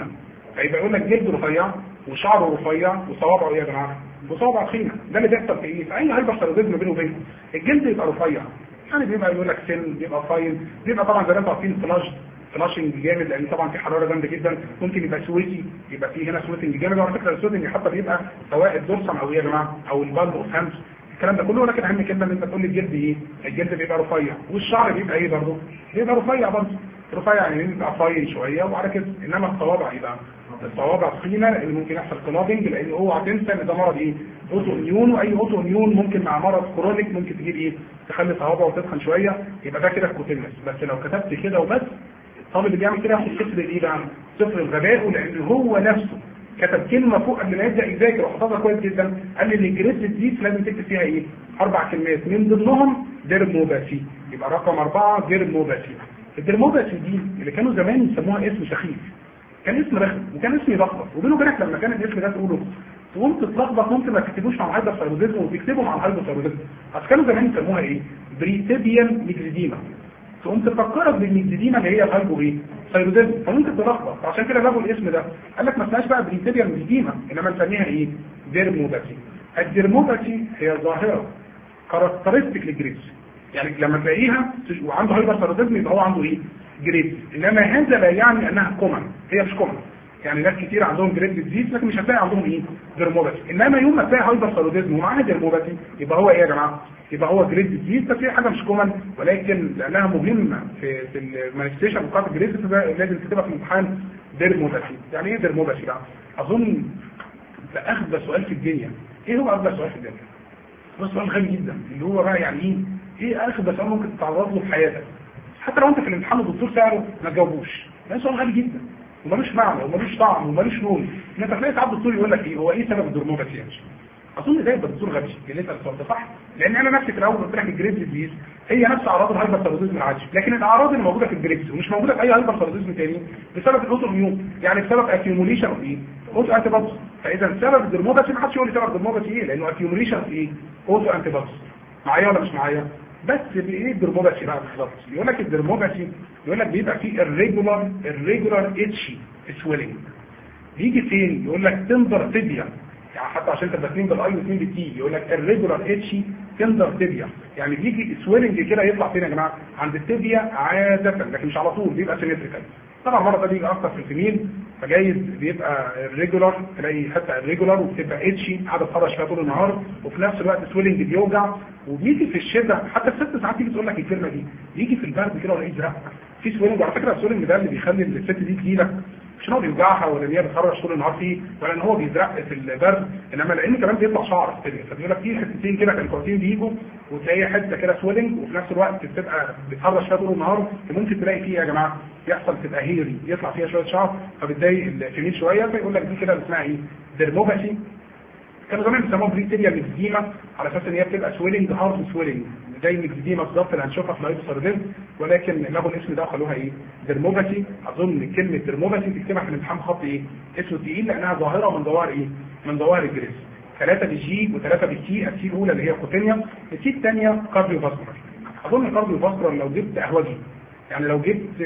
فيبقى يقول لك جلد رفيع وشعره رفيع وصوابعه ايه يا جماعه؟ وصوابع تخينه ده اللي بيحصل في ايه؟ في اي هايبر ثيرويدزم بينه وبينه الجلد يبقى رفيع يعني بيبقى يقول لك سن بيبقى فاين بيبقى طبعا زي ما انتم عارفين فلاش فلاشنج جامد لان طبعا في حراره جامده جدا ممكن يبقى سويتي يبقى في هنا سويتنج جامد وعلى فكره السويتنج حتى بيبقى سواء الدورسم او ايه يا جماعه او البالب اوف هامس الكلام ده كله ولكن اهم كلمه ان انت تقول لي الجلد ايه؟ الجلد بيبقى رفيع والشعر بيبقى ايه برضه؟ بيبقى رفيع برضه رفيع يعني بيبقى فاين شويه وعلى كده انما الصوابع يبقى الصوابع تخينه لان ممكن يحصل كلابنج لان اوعى تنسى ان ده مرض ايه؟ اوتو اميون واي اوتو اميون ممكن مع مرض كرونيك ممكن تجيب ايه؟ تخلي صوابعه تتخن شويه يبقى ده كده كوتينس بس لو كتبت كده وبس الطالب اللي بيعمل كده ياخد صفر ايه بقى؟ صفر الغباء لان هو نفسه كتب كلمه فوق قبل ما يبدا يذاكر وحفظها كويس جدا قال لي الجريد دي لازم تكتب فيها ايه؟ اربع كلمات من ضمنهم ديرموباسي يبقى رقم اربعه ديرموباسي الديرموباسي دي اللي كانوا زمان يسموها اسم سخيف كان اسم رخم وكان اسم يلخبط وبينه وبينك لما كان الاسم ده تقوله تقوم تتلخبط ممكن ما تكتبوش مع الهايبر ثيروديزم وتكتبوا مع الهايبر ثيروديزم اصل كانوا زمان يسموها ايه؟ بريتيبيان ميكزيديما تقوم تفكرك بالميكزيديما اللي هي الهايبو ايه؟ ثيروديزم فممكن تلخبط عشان كده جابوا الاسم ده قال لك ما اسمهاش بقى بريتيبيان ميكزيديما انما نسميها ايه؟ ديرموباتي الديرموباتي هي ظاهره كاركترستيك للجريس يعني لما تلاقيها وعنده هايبر ثيروديزم يبقى هو عنده ايه؟ جريد انما هذا لا يعني انها كومن هي مش كومن يعني ناس كتير عندهم جريد ديزيز لكن مش هتلاقي عندهم ايه ديرموباتي انما يوم ما تلاقي هايبر ثيروديزم ومعاها ديرموباتي يبقى هو ايه يا جماعه يبقى هو جريد ديزيز بس هي حاجه مش كومن ولكن لانها مهمه في في المانيفستيشن بتاعت الجريد لازم تكتبها في الامتحان ديرموباتي يعني ايه ديرموباتي بقى اظن ده اغبى سؤال في الدنيا ايه هو اغبى سؤال في الدنيا ده سؤال غبي جدا اللي هو بقى يعني ايه ايه اغبى سؤال ممكن تتعرض له في حياتك حتى لو انت في الامتحان الدكتور سأله ما تجاوبوش ده سؤال غبي جدا ومالوش معنى ومالوش طعم ومالوش لون ان انت تلاقي ساعات الدكتور يقول لك ايه هو ايه سبب الدرموباتي يعني اظن ده يبقى الدكتور غبي اللي يسال السؤال ده صح لان انا نفسي في الاول قلت لك الجريد ديزيز هي نفس اعراض الهايبر ثيروديزم العادي لكن الاعراض اللي موجوده في الجريبس ومش موجوده في اي هايبر ثيروديزم تاني بسبب الاوتو اميون يعني بسبب اكيوموليشن اوف ايه اوتو انتي بوديز فاذا سبب الدرموباتي ما حدش يقول لي سبب الدرموباتي ايه لانه اكيوموليشن اوف ايه اوتو انتي بوديز معايا ولا مش معايا بس بايه الدرموباسي بقى بالظبط يقول لك الدرموباسي يقول لك بيبقى فيه الريجولار الريجولار اتشي سويلنج بيجي فين يقول لك تندر تبيا يعني حتى عشان تبقى اثنين بالاي واثنين بالتي يقول لك الريجولار اتشي تندر تبيا يعني بيجي سويلنج كده يطلع فين يا جماعه عند التبيا عاده لكن مش على طول بيبقى سيمتريكال طبعا المره ده بيجي اكتر في الفيميل فجايز بيبقى الريجولار تلاقي حتى الريجولار وبتبقى اتشي قاعده تخرج فيها طول النهار وفي نفس الوقت سويلنج بيوجع وبيجي في الشتاء حتى الست ساعات تيجي تقول لك الكلمه دي يجي في البرد كده ولا ازرق في سويلنج على فكره السويلنج ده اللي بيخلي الست دي تجيلك مش ان هو بيوجعها ولا ان هي بتخرج طول النهار فيه ولا ان هو بيزرق في البرد انما لان كمان بيطلع شعر في الدنيا فبيقول لك في حتتين كده كان كويسين بيجوا وتلاقي حته كده سويلنج وفي نفس الوقت بتبقى بتخرج فيها طول النهار ممكن تلاقي فيها يا جماعه يحصل تبقى هيري يطلع فيها شويه شعر فبتضايق الفيميل شويه فيقول لك دي كده اسمها ايه؟ ديرموباسي كانوا زمان بيسموها بريتيريا ميكزيما على اساس ان هي بتبقى سويلنج هارد سويلنج زي الميكزيما بالظبط اللي هنشوفها في الهايبوثيروديزم ولكن لغوا الاسم ده وخلوها ايه؟ ديرموباسي اظن كلمه ديرموباسي تكتبها في الامتحان خط ايه؟ اسمه تقيل لانها ظاهره من ظواهر ايه؟ من ظواهر الجريس ثلاثه بالجي وثلاثه بالتي التي الاولى اللي هي كوتينيا التي الثانيه كارديو فاسكولار اظن كارديو فاسكولار لو جبت قهوجي يعني لو جبت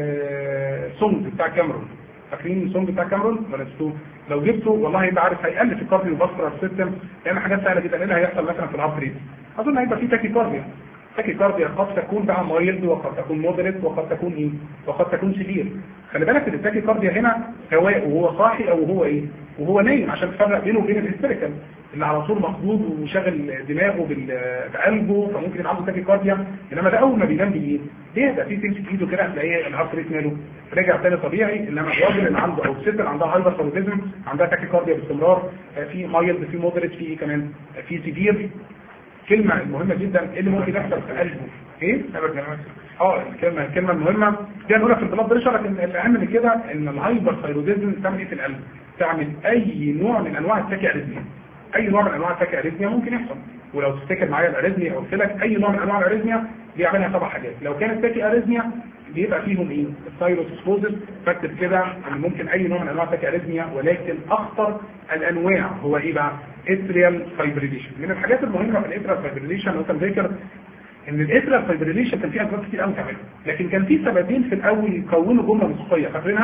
سونج بتاع كاميرون فاكرين السونج بتاع كاميرون ولا نسيتوه لو جبته والله هيبقى عارف هيقل في الكارديو فاسكولار سيستم لان حاجات سهله جدا ايه اللي هيحصل مثلا في الهارت ريت اظن هيبقى في تاكي كارديا تاكي كارديا قد تكون بقى مايلد وقد تكون مودريت وقد تكون ايه وقد تكون سيفير خلي بالك ان التاكي كارديا هنا سواء وهو صاحي او هو ايه وهو نايم عشان تفرق بينه وبين الهيستيريكال اللي على طول مخضوض وشاغل دماغه بقلبه فممكن يبقى عنده تاكي كارديا انما ده اول ما بينام بايه ليه ده في تمسك ايده كده هتلاقيه الهارت ريت ماله رجع تاني طبيعي انما الراجل اللي عنده او الست اللي عندها هايبر ثيروديزم عندها تاكي كارديا باستمرار في مايلد في مودريت في ايه كمان في سيفير كلمة مهمة جدا ايه اللي ممكن يحصل في قلبه ايه؟ اه الكلمة الكلمة المهمة دي هنقولها في البلاد بريشر لكن الاهم من كده ان الهايبر ثيروديزم تعمل ايه في القلب؟ تعمل اي نوع من انواع التاكي اريزميا اي نوع من انواع التاكي اريزميا ممكن يحصل ولو تفتكر معايا الاريزميا قلت لك اي نوع من انواع الاريزميا بيعملها سبع حاجات لو كانت تاكي اريزميا بيبقى فيهم ايه الثايروسكوزس فاكتب كده ان ممكن اي نوع من انواع التاكي اريزميا ولكن اخطر الانواع هو ايه بقى اتريال فايبريليشن من الحاجات المهمه في الاتريال فايبريليشن لو كان ذاكر ان الاتريال فايبريليشن كان فيه اسباب كتير قوي تعملها لكن كان في سببين في الاول يكونوا جمله موسيقيه فاكرينها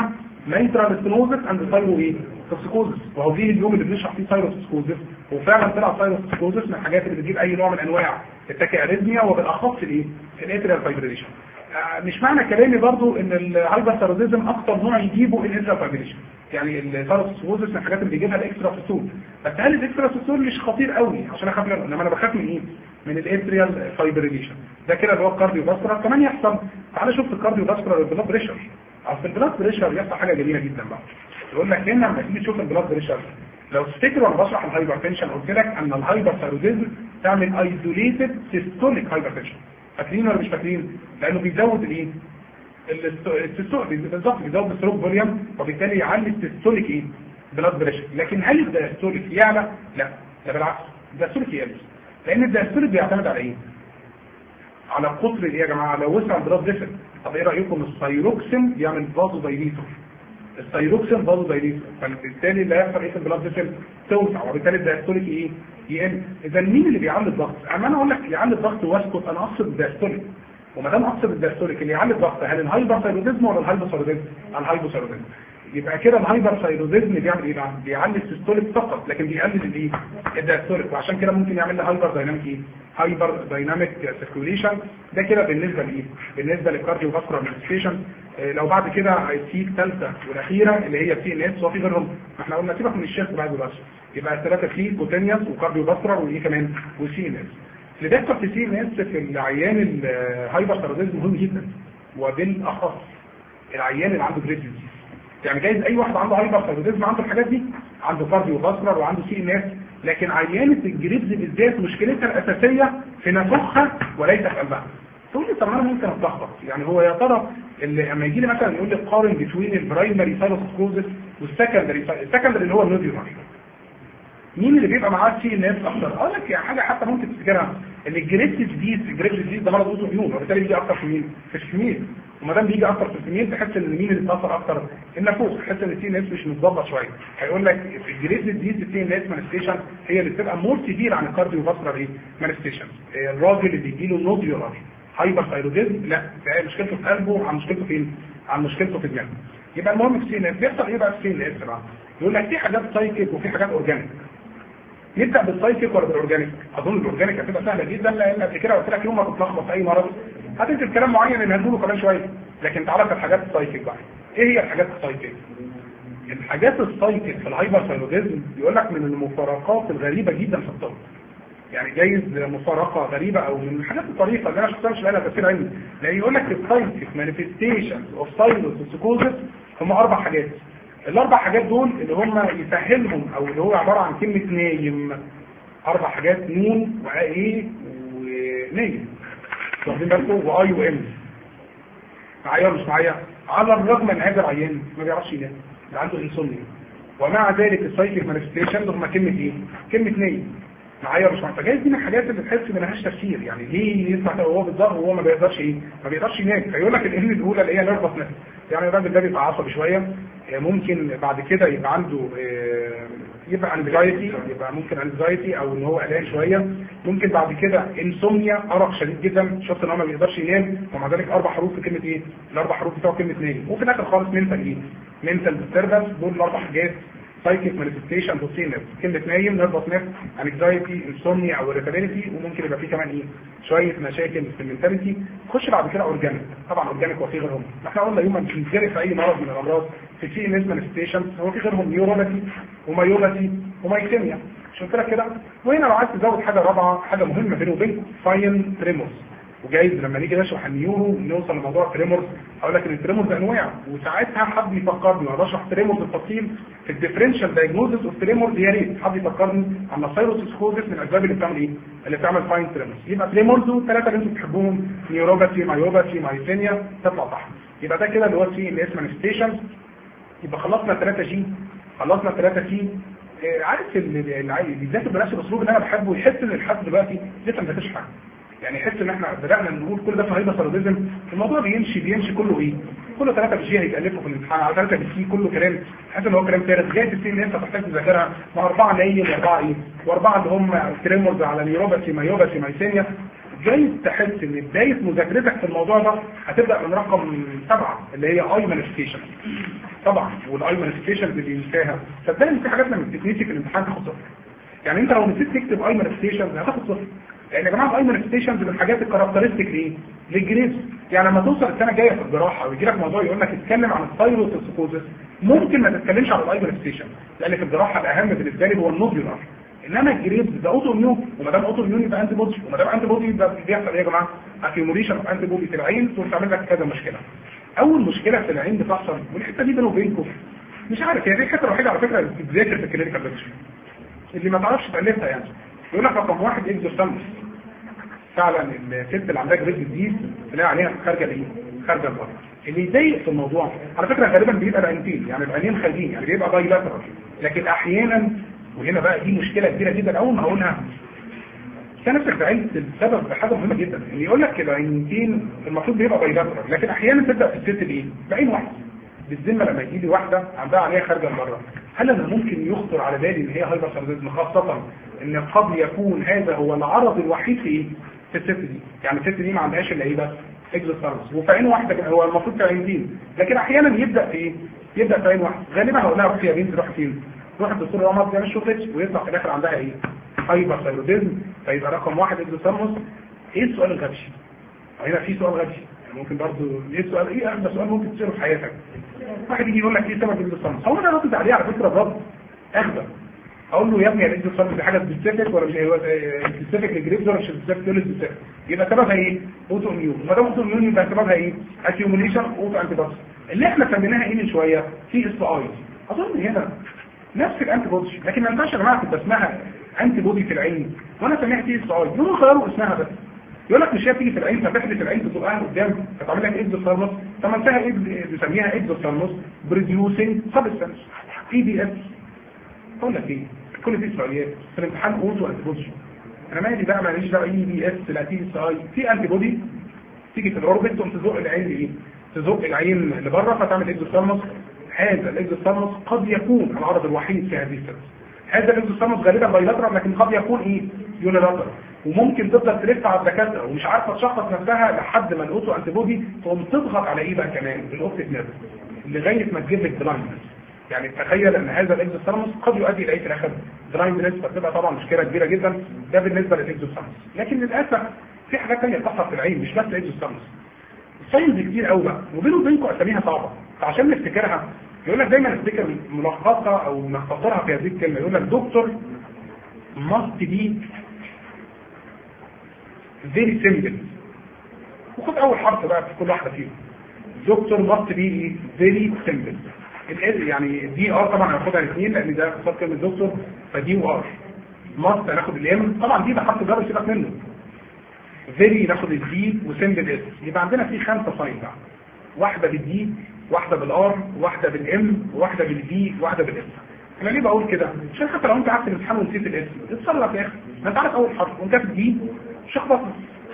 ميترال ستينوزس اند ثايرو ايه توكسيكوزس وهو دي اليوم اللي بنشرح فيه ثايرو توكسيكوزس وفعلا طلع ثايرو توكسيكوزس من الحاجات اللي بتجيب اي نوع من انواع التكياريزميا وبالاخص الايه الاتريال فايبريشن مش معنى كلامي برضو ان الهايبرثيروديزم اكتر نوع يجيبه الانترا فايبريشن يعني الثايروكسيكوزس من الحاجات اللي بيجيبها الاكسترا فيستول بس هل الاكسترا فيستول مش خطير قوي عشان اخاف منه انما انا بخاف من ايه من الاتريال فايبريشن ده كده اللي هو الكارديو فاسكولار كمان يحصل تعالى شوف الكارديو فاسكولار البلاد بريشر اصل البلاد بريشر يحصل حاجه جميله جدا بقى يقول لك هنا لما تيجي تشوف البلاد بريشر لو تفتكر وانا بشرح الهايبرتنشن قلت لك ان الهايبرثيروديزم تعمل ايزوليتد سيستوليك هايبرتنشن فاكرين ولا مش فاكرين؟ لانه بيزود الايه؟ السيستوليك بالظبط بيزود الستروك فوليوم وبالتالي يعلي السيستوليك ايه؟ بلاد بريشر لكن هل الدايستوليك يعلى؟ لا ده بالعكس الدايستوليك يقل لان الدايستوليك بيعتمد على ايه؟ على قطر ايه يا جماعه لو وسع البلاد بريشر طب ايه رايكم الثايروكسين بيعمل فازو دايليتور الثايروكسين فازو دايليتور فبالتالي اللي هيحصل ايه في البلاد بريشر توسع وبالتالي الدايستوليك ايه يقل اذا مين اللي بيعلي الضغط اما انا اقول لك يعلي الضغط واسكت انا اقصد الدايستوليك وما دام اقصد الدايستوليك اللي يعلي الضغط هل الهايبرثايروديزم ولا الهايبوثايروديزم الهايبوثايروديزم يبقى كده الهايبرثايروديزم بيعمل ايه بقى بيعلي السيستوليك فقط لكن بيقلل الايه الدايستوليك وعشان كده ممكن يعمل لي هايبر دايناميك ايه هايبر دايناميك سيركيوليشن ده كده بالنسبه لايه بالنسبه للكارديو فاسكولار مانيفستيشن لو بعد كده هيسي الثالثه والاخيره اللي هي سي ان اس وفي غيرهم ما احنا قلنا سيبك من الشيخ بعد دلوقتي يبقى الثلاثه سي كوتينيوس وكارديو فاسكولار وايه كمان وسي ان اس اللي بيحصل في سي ان اس في العيان الهايبر ثيروديزم مهم جدا وبالاخص العيان اللي عنده جريد ديزيز يعني جايز اي واحد عنده هايبر ثيروديزم عنده الحاجات دي عنده كارديو فاسكولار وعنده سي ان اس لكن عيانه الجريدز بالذات مشكلتها الاساسيه في نفخها وليس في قلبها تقول لي طب انا ممكن اتلخبط يعني هو يا ترى اللي لما يجي لي مثلا يقول لي قارن بين البرايمري ثايروسكلوزس والسكندري السكندري اللي هو النوديولار مين اللي بيبقى معاه سي ان اس اكتر اقول لك يعني حاجه حتى ممكن تفتكرها ان الجريد ديزيز الجريد ديزيز ده مرض اوتو اميون وبالتالي بيجي اكتر في مين في الفيميل وما دام بيجي اكتر في الفيميل تحس ان مين اللي اتاثر اكتر النفوس تحس ان السي ان اس مش متظبط شويه هيقول لك في الجريد ديزيز السي ان اس مانيفستيشن هي اللي بتبقى مور سيفير عن الكارديو فاسكولار ايه مانيفستيشن الراجل اللي بيجي له نوديولار هايبر ثايروديزم لا ده مشكلته في قلبه عن مشكلته فين عن مشكلته في دماغه يبقى المهم في السي ان اس بيحصل ايه بقى في السي ان اس بقى يقول لك في حاجات سايكيك وفي حاجات اورجانيك نبدا بالسايكيك ولا بالاورجانيك اظن الاورجانيك هتبقى سهله جدا لان قبل كده قلت لك يوم ما تتلخبط في اي مرض هتكتب كلام معين اللي هنقوله كمان شويه لكن تعالى في الحاجات السايكيك بقى ايه هي الحاجات السايكيك الحاجات السايكيك في الهايبر ثايروديزم بيقول لك من المفارقات الغريبه جدا في الطب يعني جايز مفارقه غريبه او من الحاجات الطريقه اللي انا شفتها مش لها تفسير علمي لان يقول لك السايكيك مانيفستيشن اوف سايروسكوزس هم اربع حاجات الاربع حاجات دول اللي هم يسهلهم او اللي هو عباره عن كلمه نايم اربع حاجات نون وايه ونايم واخدين بالكم واي وام معايا مش معايا على الرغم ان هذا العيان ما بيعرفش ينام ده عنده انسولين ومع ذلك السايكيك مانيفستيشن هم كلمه ايه؟ كلمه نايم معايا مش معايا فجايز دي من الحاجات اللي تحس ما لهاش تفسير يعني ليه يسمع وهو بالظهر وهو ما بيقدرش ايه؟ ما بيقدرش ينام فيقول لك الان الاولى اللي هي نيرفسنس يعني الراجل ده بيبقى عصبي شويه ممكن بعد كده يبقى عنده يبقى انزايتي يبقى ممكن انزايتي او ان هو قلقان شويه ممكن بعد كده انسومنيا ارق شديد جدا شفت ان هو ما بيقدرش ينام ومع ذلك اربع حروف في كلمه ايه؟ الاربع حروف بتوع كلمه نام وفي الاخر خالص منتال ايه؟ منتال ديستربنس دول الاربع حاجات سايكيك مانيفستيشن بوسينس كلمه نايم نيرفس نفس انكزايتي انسومنيا او irritability وممكن يبقى فيه كمان ايه شويه مشاكل في المنتاليتي خش بعد كده اورجانيك طبعا اورجانيك وفي غيرهم احنا قلنا يوم ما بنتجري في اي مرض من الامراض في سي ان اس مانيفستيشن هو في غيرهم نيوروباثي ومايوباثي ومايكيميا مش قلت لك كده وهنا لو عايز تزود حاجه رابعه حاجه مهمه بينه وبين فاين تريموس وجايز لما نيجي نشرح النيورو نوصل لموضوع التريمورز اقول لك ان التريمورز انواع وساعتها حد يفكرني وانا بشرح تريمورز بالتفصيل في الديفرنشال دايجنوزس اوف تريمورز يا ريت حد يفكرني عن السايروسكوزس من الاسباب اللي بتعمل ايه؟ اللي بتعمل فاين تريمورز يبقى تريمورز والثلاثه اللي انتم بتحبوهم نيوروباثي مايوباثي مايثينيا تطلع صح يبقى ده كده اللي هو سي ان اس مانيفستيشن يبقى خلصنا 3 جي خلصنا 3 سي عارف اللي بيذاكر بنفس الاسلوب اللي انا بحبه يحس ان لحد دلوقتي لسه ما ذاكرش حاجه يعني يحس ان احنا بدانا نقول كل ده في هايبوثايروديزم الموضوع بيمشي بيمشي كله ايه؟ كله ثلاثه بالجي هيتالفوا في الامتحان على ثلاثه بالسي كله كلام تحس ان هو كلام فارغ جاي السي اللي انت محتاج تذاكرها مع اربعه نايم واربعه ايه؟ واربعه اللي هم تريمورز على نيوروباثي مايوباثي مايسينيا جاي تحس ان بدايه مذاكرتك في الموضوع ده هتبدا من رقم سبعه اللي هي اي مانيفستيشن طبعا والاي مانيفستيشن اللي بينساها صدقني في حاجات لما بتتنسي في الامتحان تاخد صفر يعني انت لو نسيت تكتب اي مانيفستيشن هتاخد صفر يعني يا جماعه الاي مانيفستيشنز من الحاجات الكاركترستيك لايه؟ للجريبس يعني لما توصل السنه الجايه في الجراحه ويجي لك موضوع يقول لك اتكلم عن الثايروتوكسيكوزس ممكن ما تتكلمش عن الاي مانيفستيشن لان في الجراحه الاهم بالنسبه لي هو النوديولار انما الجريبس ده اوتو ميون وما دام اوتو ميون يبقى انتي بودي وما دام انتي بودي يبقى بيحصل ايه يا جماعه؟ اكيوميليشن اوف انتي بودي في العين وتعمل لك كذا مشكله اول مشكله في العين بتحصل والحته دي بيني وبينكم مش عارف هي دي الحته الوحيده على فكره اللي بتذاكر في الكلينيكال بيكتشر اللي ما تعرفش تالفها يعني يقول لك رقم واحد اكزوستامس فعلا الست اللي عندها جريد جديد تلاقي عليها خارجه الايه؟ خارجه لبره اللي يضايق في الموضوع على فكره غالبا بيبقى العينتين يعني العينين خارجين يعني بيبقى بايلاترال لكن احيانا وهنا بقى دي مشكله كبيره جدا اول ما هقولها كان نفسك بعلت السبب بحاجه مهمه جدا اللي يقول لك العينتين المفروض بيبقى بايلاترال لكن احيانا تبدا في الست بايه؟ بعين واحده بالذمه لما يجي لي واحده عندها عليها خارجه لبره هل انا ممكن يخطر على بالي ان هي هايبر سيرفيزم خاصه ان قد يكون هذا هو العرض الوحيد في ايه؟ في الست دي يعني الست دي ما عندهاش الا ايه بس اكزوثيرمس وفي عين واحده هو المفروض في عينتين لكن احيانا يبدا في ايه؟ يبدا في عين واحده غالبا هقول لها روحي يا بنتي روحي فين؟ روح الدكتور رمض ما شفتش ويطلع في الاخر عندها ايه؟ هايبر ثايروديزم فيبقى رقم واحد اكزوثيرمس ايه السؤال الغبي؟ هنا في سؤال غبي ممكن برضه ايه السؤال ايه اغبى سؤال ممكن تساله في حياتك؟ واحد يجي يقول لك ايه سبب الاكزوثيرمس؟ هو انا ردت عليه على فكره الرد اغبى اقول له يا ابني الاكزوثيرمس دي حاجه سبيسيفيك ولا مش سبيسيفيك للجريبز ولا مش سبيسيفيك سبيسيفيك يبقى سببها ايه؟ اوتو اميون ما دام اوتو اميون يبقى سببها ايه؟ اكيوميليشن اوتو انتي بودي اللي احنا سميناها ايه من شويه؟ سي اس اي اظن هنا نفس الانتي بودي لكن ما ينفعش يا جماعه تبقى اسمها انتي بودي في العين وانا سميها سي اس اي يقولوا غيروا اسمها بس يقول لك مش هي بتيجي في العين فتحدث العين تزقها قدام فتعمل لك اكزوثيرمس فمنتهى ايه بنسميها اكزوثيرمس بروديوسنج سبستانس اي بي اس اقول لك ايه كل دي اسرائيليات في الامتحان اوتو انتي بودي انا مالي بقى ماليش دعوه اي بي اس لا تي اس اي في انتي بودي تيجي في الاوربت تقوم تزق العين لايه؟ تزق العين لبره فتعمل اكزوثيرمس هذا الاكزوثيرمس قد يكون العرض الوحيد في هذه السنه هذا الاكزوثيرمس غالبا بايلاترال لكن قد يكون ايه؟ يونيلاترال وممكن تفضل تلف على الدكاتره ومش عارفه تشخص نفسها لحد ما الاوتو انتي بودي تقوم تضغط على ايه بقى كمان؟ الاوبتيك نيرف لغايه ما تجيب لك بلايندنس يعني تخيل ان هذا الاكزوثيرمس قد يؤدي الى في الاخر بلايندنس فتبقى طبعا مشكله كبيره جدا ده بالنسبه للاكزوثيرمس لكن للاسف في حاجات ثانيه بتحصل في العين مش بس الاكزوثيرمس الساينز كتير قوي بقى وبينه وبينكم اساميها صعبه فعشان نفتكرها يقول لك دايما نفتكر ملخصها او نختصرها في هذه الكلمه يقول لك دكتور must be very simple وخد اول حرف بقى في كل واحده فيهم دكتور must be very simple ال يعني دي ار طبعا هناخدها الاثنين لان ده اختصار كلمه دكتور فدي وار ماست هناخد الام طبعا دي ده حرف جر سيبك منه فيري ناخد الدي وسمبل اس يبقى عندنا في خمسه ساين بقى واحده بالدي واحده بالار واحده بالام واحده بالبي واحده بالاس انا ليه بقول كده عشان حتى لو انت عارف الامتحان ونسيت الاسم اتصرف يا اخي ما انت عارف اول حرف وانت كاتب دي مش هخبطنا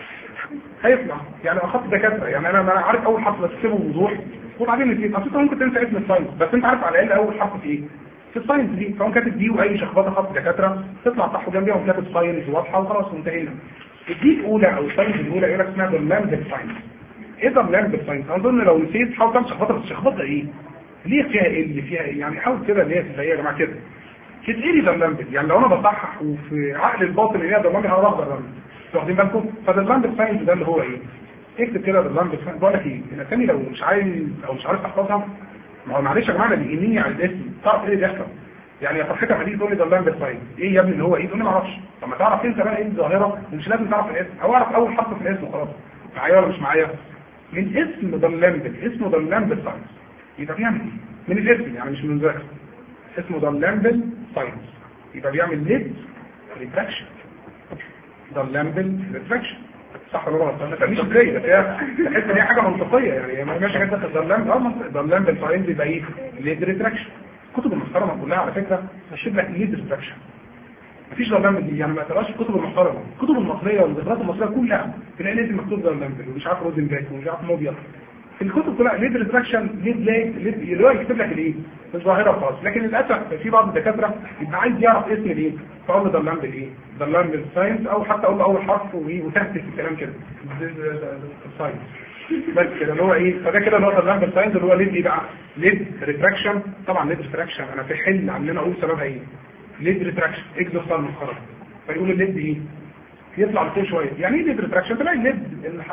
هيطلع يعني اخدت دكاتره يعني انا انا عارف اول حرف بس اكتبه بوضوح وبعدين نسيت اصل انت ممكن تنسى اسم الساينس بس انت عارف على الاقل اول حرف في ايه في الساينس دي فهو كاتب دي واي شخبطه خط دكاتره تطلع صح وجنبيها وكاتب ساينس واضحه وخلاص وانتهينا الدي الاولى او الساينس الاولى يقول لك اسمها دولامبل ساينس ايه دولامبل ساينس اظن لو نسيت حاول تعمل شخبطه بس شخبطه ايه ليه فيها ايه اللي فيها ايه يعني حاول كده اللي هي تبقى يا جماعه كده تتقري دولامبل يعني لو انا بصحح وفي عقل الباطن اللي هي دولامبل هقول دولامبل واخدين بالكم فدولامبل ساينس ده اللي هو ايه اكتب كده باللامب بقول لك ايه الاسامي لو مش عايز او مش عارف تحفظها ما هو معلش يا جماعه اللي بيهمني على الاسم تعرف ايه اللي بيحصل يعني يا فرحتك لما تيجي تقول لي ده اللامب ساين ايه يا ابني اللي هو ايه تقول لي ما اعرفش طب ما تعرف انت بقى ايه الظاهره ومش لازم تعرف الاسم او اعرف اول حرف في الاسم وخلاص معايا ولا مش معايا من اسم ده اللامب اسمه ده اللامب ساينس يبقى بيعمل ايه من الاسم يعني مش من المذاكره اسمه ده اللامب ساينس يبقى بيعمل ليد ريتراكشن ده اللامب ريتراكشن صح ولا غلط ما تعملش ازاي بس هي تحس ان هي حاجه منطقيه يعني ما ماشي كده الضلام اه الضلام بالفاينز يبقى ايه ليد ريتراكشن الكتب المحترمه كلها على فكره تشير لك ليد ريتراكشن مفيش ضلام دي يعني ما تقراش الكتب المحترمه الكتب المصريه والدراسات المصريه كلها تلاقي لازم مكتوب ضلام ومش عارف روزنباك ومش عارف موبيا في الكتب كلها ليد ريتراكشن ليد ليد ليد اللي هو يكتب لك الايه الظاهره خلاص لكن للاسف في بعض الدكاتره يبقى عايز يعرف اسم الايه فاقول له ضلام بالايه ضلام بالساينس او حتى اقول له اول حرف وتهتف الكلام كده الساينس بس كده اللي هو ايه فده كده اللي هو اللامبر ساينز اللي هو ليد ايه بقى ليد ريتراكشن طبعا ليد ريتراكشن انا في حل عاملين اقول سببها ايه ليد ريتراكشن اكزوستال خرج فيقول الليد ايه يطلع لفوق شويه يعني ايه ليد ريتراكشن تلاقي الليد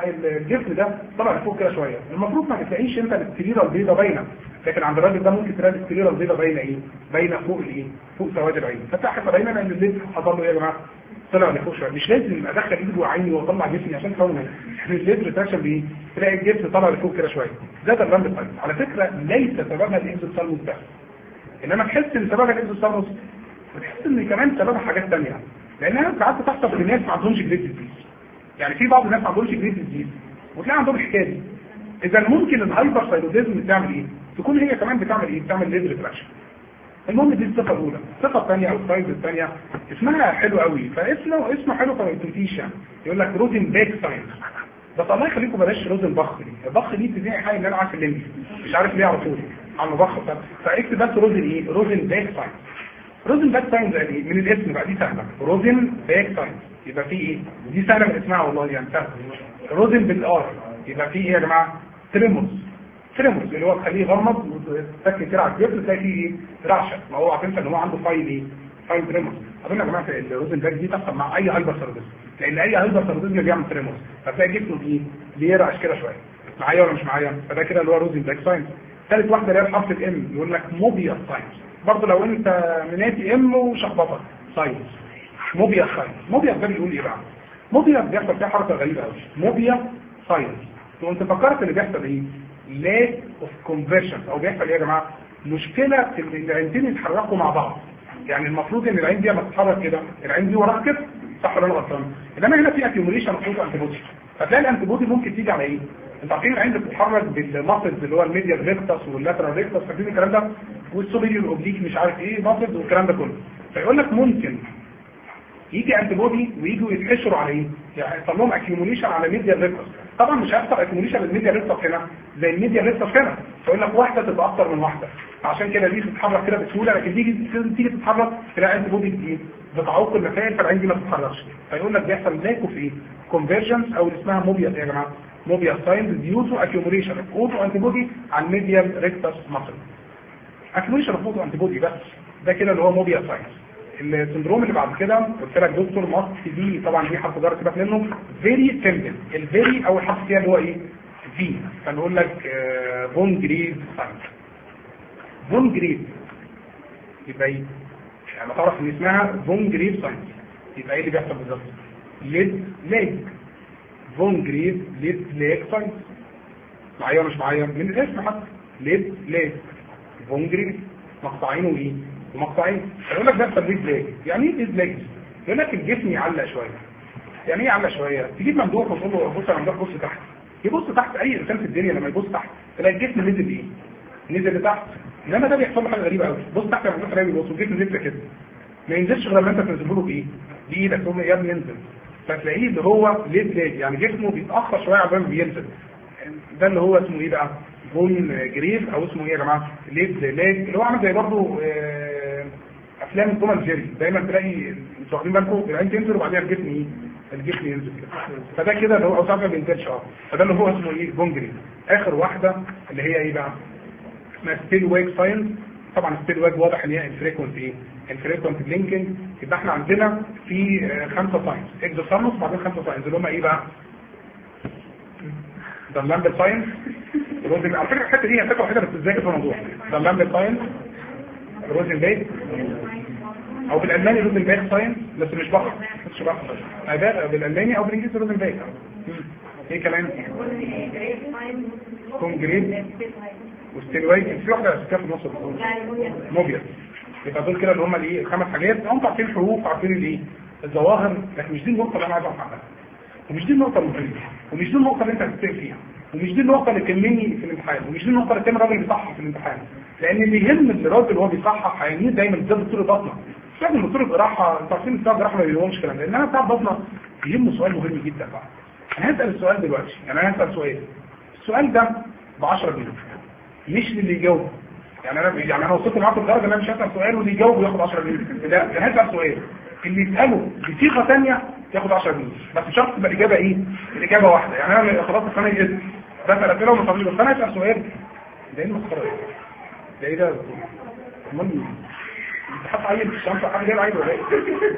الجسم ده طلع لفوق كده شويه المفروض ما تلاقيش انت السريره البيضاء باينه لكن عند الراجل ده ممكن تلاقي السريره البيضاء باينه ايه باينه فوق الايه فوق سواد العين فتلاقي باينه ان الليد حصل له ايه يا جماعه طلع لفوق شويه مش لازم ادخل ايدي وعيني واطلع جسمي عشان تفهم يعني الليد ريتراكشن بايه تلاقي الجسم طلع لفوق كده شويه ده ده الراند ساينس على فكره ليس سببها الاكزوثالموس بس انما تحس ان سببها الاكزوثالموس وتحس ان كمان سببها حاجات ثانيه لانها ساعات بتحصل في الناس ما عندهمش جريد ديزيز يعني في بعض الناس ما عندهمش جريد ديزيز وتلاقي عندهم الحكايه دي اذا ممكن الهايبر ثايروديزم تعمل ايه تكون هي كمان بتعمل ايه بتعمل ليد ريتراكشن المهم دي الصفه الاولى الصفه الثانيه او السايز الثانيه اسمها حلو قوي فاسمه اسمه حلو فما يتنسيش يعني يقول لك روزن باك ساينس بس الله يخليكم بلاش روزن بخ دي البخ دي تديني حاجه ان انا عارف الليمبي مش عارف ليه على طول على البخ فاكتب بس روزن ايه روزن باك ساينس روزن باك ساينز يعني ايه من الاسم بقى دي سهله روزن باك ساينز يبقى في ايه دي سهله من اسمها والله يعني سهله روزن بالار يبقى في ايه يا جماعه تريموس تريموس اللي هو تخليه يغمض وتسكن كده على الجبل تلاقي فيه ايه رعشه ما هو هتنسى ان هو عنده فايل ايه فايل تريموس اظن يا جماعه الروزن باك دي تحصل مع اي هايبر سيرفيس لان اي هايبر سيرفيس بيعمل تريموس فتلاقي جسمه ايه بيرعش كده شويه معايا ولا مش معايا فده كده اللي هو روزن باك ساينز ثالث واحده اللي هي الحرف الام يقول لك موبيا ساينز برضه لو انت مناتي ام وشخبطه ساينس موبيا ساينس موبيا ده بيقول ايه بقى موبيا بيحصل فيها حركه غريبه قوي موبيا ساينس وانت فكرت اللي بيحصل ايه لاك اوف كونفرجن او بيحصل ايه يا جماعه مشكله في ان العينتين يتحركوا مع بعض يعني المفروض ان العين دي لما تتحرك كده العين دي وراها كده صح ولا انا غلطان انما هنا في اكيوميليشن اوف انتي بودي فتلاقي الانتي بودي ممكن تيجي على ايه انت عارفين العين بتتحرك بالماسلز اللي هو الميديال ريكتس واللاترال ريكتس فاكرين الكلام ده والسوبيريور اوبليك مش عارف ايه ماسلز والكلام ده كله فيقول لك ممكن يجي انتي بودي ويجوا يتحشروا على ايه؟ يعني يحصل لهم اكيوميليشن على ميديال ريكتس طبعا مش هيحصل اكيوميليشن للميديال ريكتس هنا زي الميديال ريكتس هنا فيقول لك واحده تبقى اكتر من واحده عشان كده دي تتحرك كده بسهوله لكن تيجي تيجي تتحرك تلاقي انتي بودي جديد بتعوق المسائل فالعين دي ما تتحركش فيقول لك بيحصل لاكو في ايه؟ كونفرجنس او اللي اسمها موبيا يا جماعه موبيا ساينز ديو تو اكيوميليشن اوتو انتي بودي على الميديال ريكتس ماسل اكيوميليشن اوف اوتو انتي بودي بس ده كده اللي هو موبيا ساينز السندروم اللي بعد كده قلت لك دكتور ماست دي طبعا دي حرف جر سيبك منه فيري سيمبل الفيري اول حرف فيها اللي هو ايه في فنقول لك بون جريز ساينز بون جريز يبقى ايه يعني تعرف ان اسمها بون جريز ساينز يبقى ايه اللي بيحصل بالظبط ليد ليج فون جريز ليد ليج ساينس معايا ولا مش معايا من الاسم حتى ليد ليج فون جريز مقطعين وايه ومقطعين يقول لك ده ليد ليج يعني ايه ليد ليج يقول لك الجسم يعلق شويه يعني ايه يعلق شويه تجيب ممدوح وتقول له بص يا ممدوح بص تحت يبص تحت اي انسان في الدنيا لما يبص تحت تلاقي الجسم نزل ايه نزل لتحت انما ده بيحصل له حاجه غريبه قوي بص تحت يا ممدوح تلاقيه بيبص الجسم نزل كده ما ينزلش غير لما انت تنزله له بايه بايدك تقول له يا ابني انزل فتلاقيه اللي هو ليد ليد يعني جسمه بيتاخر شويه عشان بينزل ده اللي هو اسمه ايه بقى بون جريف او اسمه ايه يا جماعه ليد ليد اللي هو عامل زي برضه افلام توم جيري دايما تلاقي انتوا واخدين بالكم العين تنزل وبعدين الجسم ايه الجسم ينزل كده فده كده اللي هو او ساعات ما بينزلش اه فده اللي هو اسمه ايه بون جريف اخر واحده اللي هي ايه بقى اسمها ستيل ويك ساينس طبعا ستيل ويك واضح ان هي انفريكونت ايه الفريكونت بلينكينج يبقى احنا عندنا في خمسه ساينس اكزوثالموس وبعدين خمسه ساينس اللي هم ايه بقى ده اللامبل ساينس روزن على فكره الحته دي هي فكره واحده بس ازاي في الموضوع ده اللامبل ساينس روزن باك او بالالماني روزن باك ساينس بس مش بحر مش بحر بالالماني او بالانجليزي روزن باك ايه كمان كونجريت وستيلويد في واحده اساسيه في النص موبيا يبقى دول كده اللي هم الايه الخمس حاجات هم عارفين الحروف عارفين الايه الظواهر لكن مش دي النقطه اللي انا عايز اعرف عنها ومش دي النقطه المهمه ومش دي النقطه اللي انت هتتسال فيها ومش دي النقطه اللي تهمني في الامتحان ومش دي النقطه اللي تهم الراجل بيصحح في الامتحان لان اللي يهم الراجل وهو بيصحح هيميل دايما ده دكتور البطنه مش لازم دكتور الجراحه انتوا عارفين بتاع الجراحه ما بيقولهمش كلام لان انا بتاع البطنه يهمه سؤال مهم جدا بقى انا هسال السؤال دلوقتي يعني انا هسال سؤال السؤال ده ب 10 جنيه مش للي يجاوب يعني انا يعني انا وصلت معاكم لدرجه ان انا مش هسال سؤال واللي يجاوب ياخد 10 جنيه لا انا هسال سؤال اللي يساله بصيغه ثانيه ياخد 10 جنيه بس شرط تبقى الاجابه ايه؟ الاجابه واحده يعني انا خلاص السنه دي بسال اسئله ومش فاضي بس انا اسال سؤال ده ايه المسخره دي؟ ده ايه ده يا دكتور؟ امال مين؟ انت حاطط عيل في الشنطه حد جايب عيل ولا ايه؟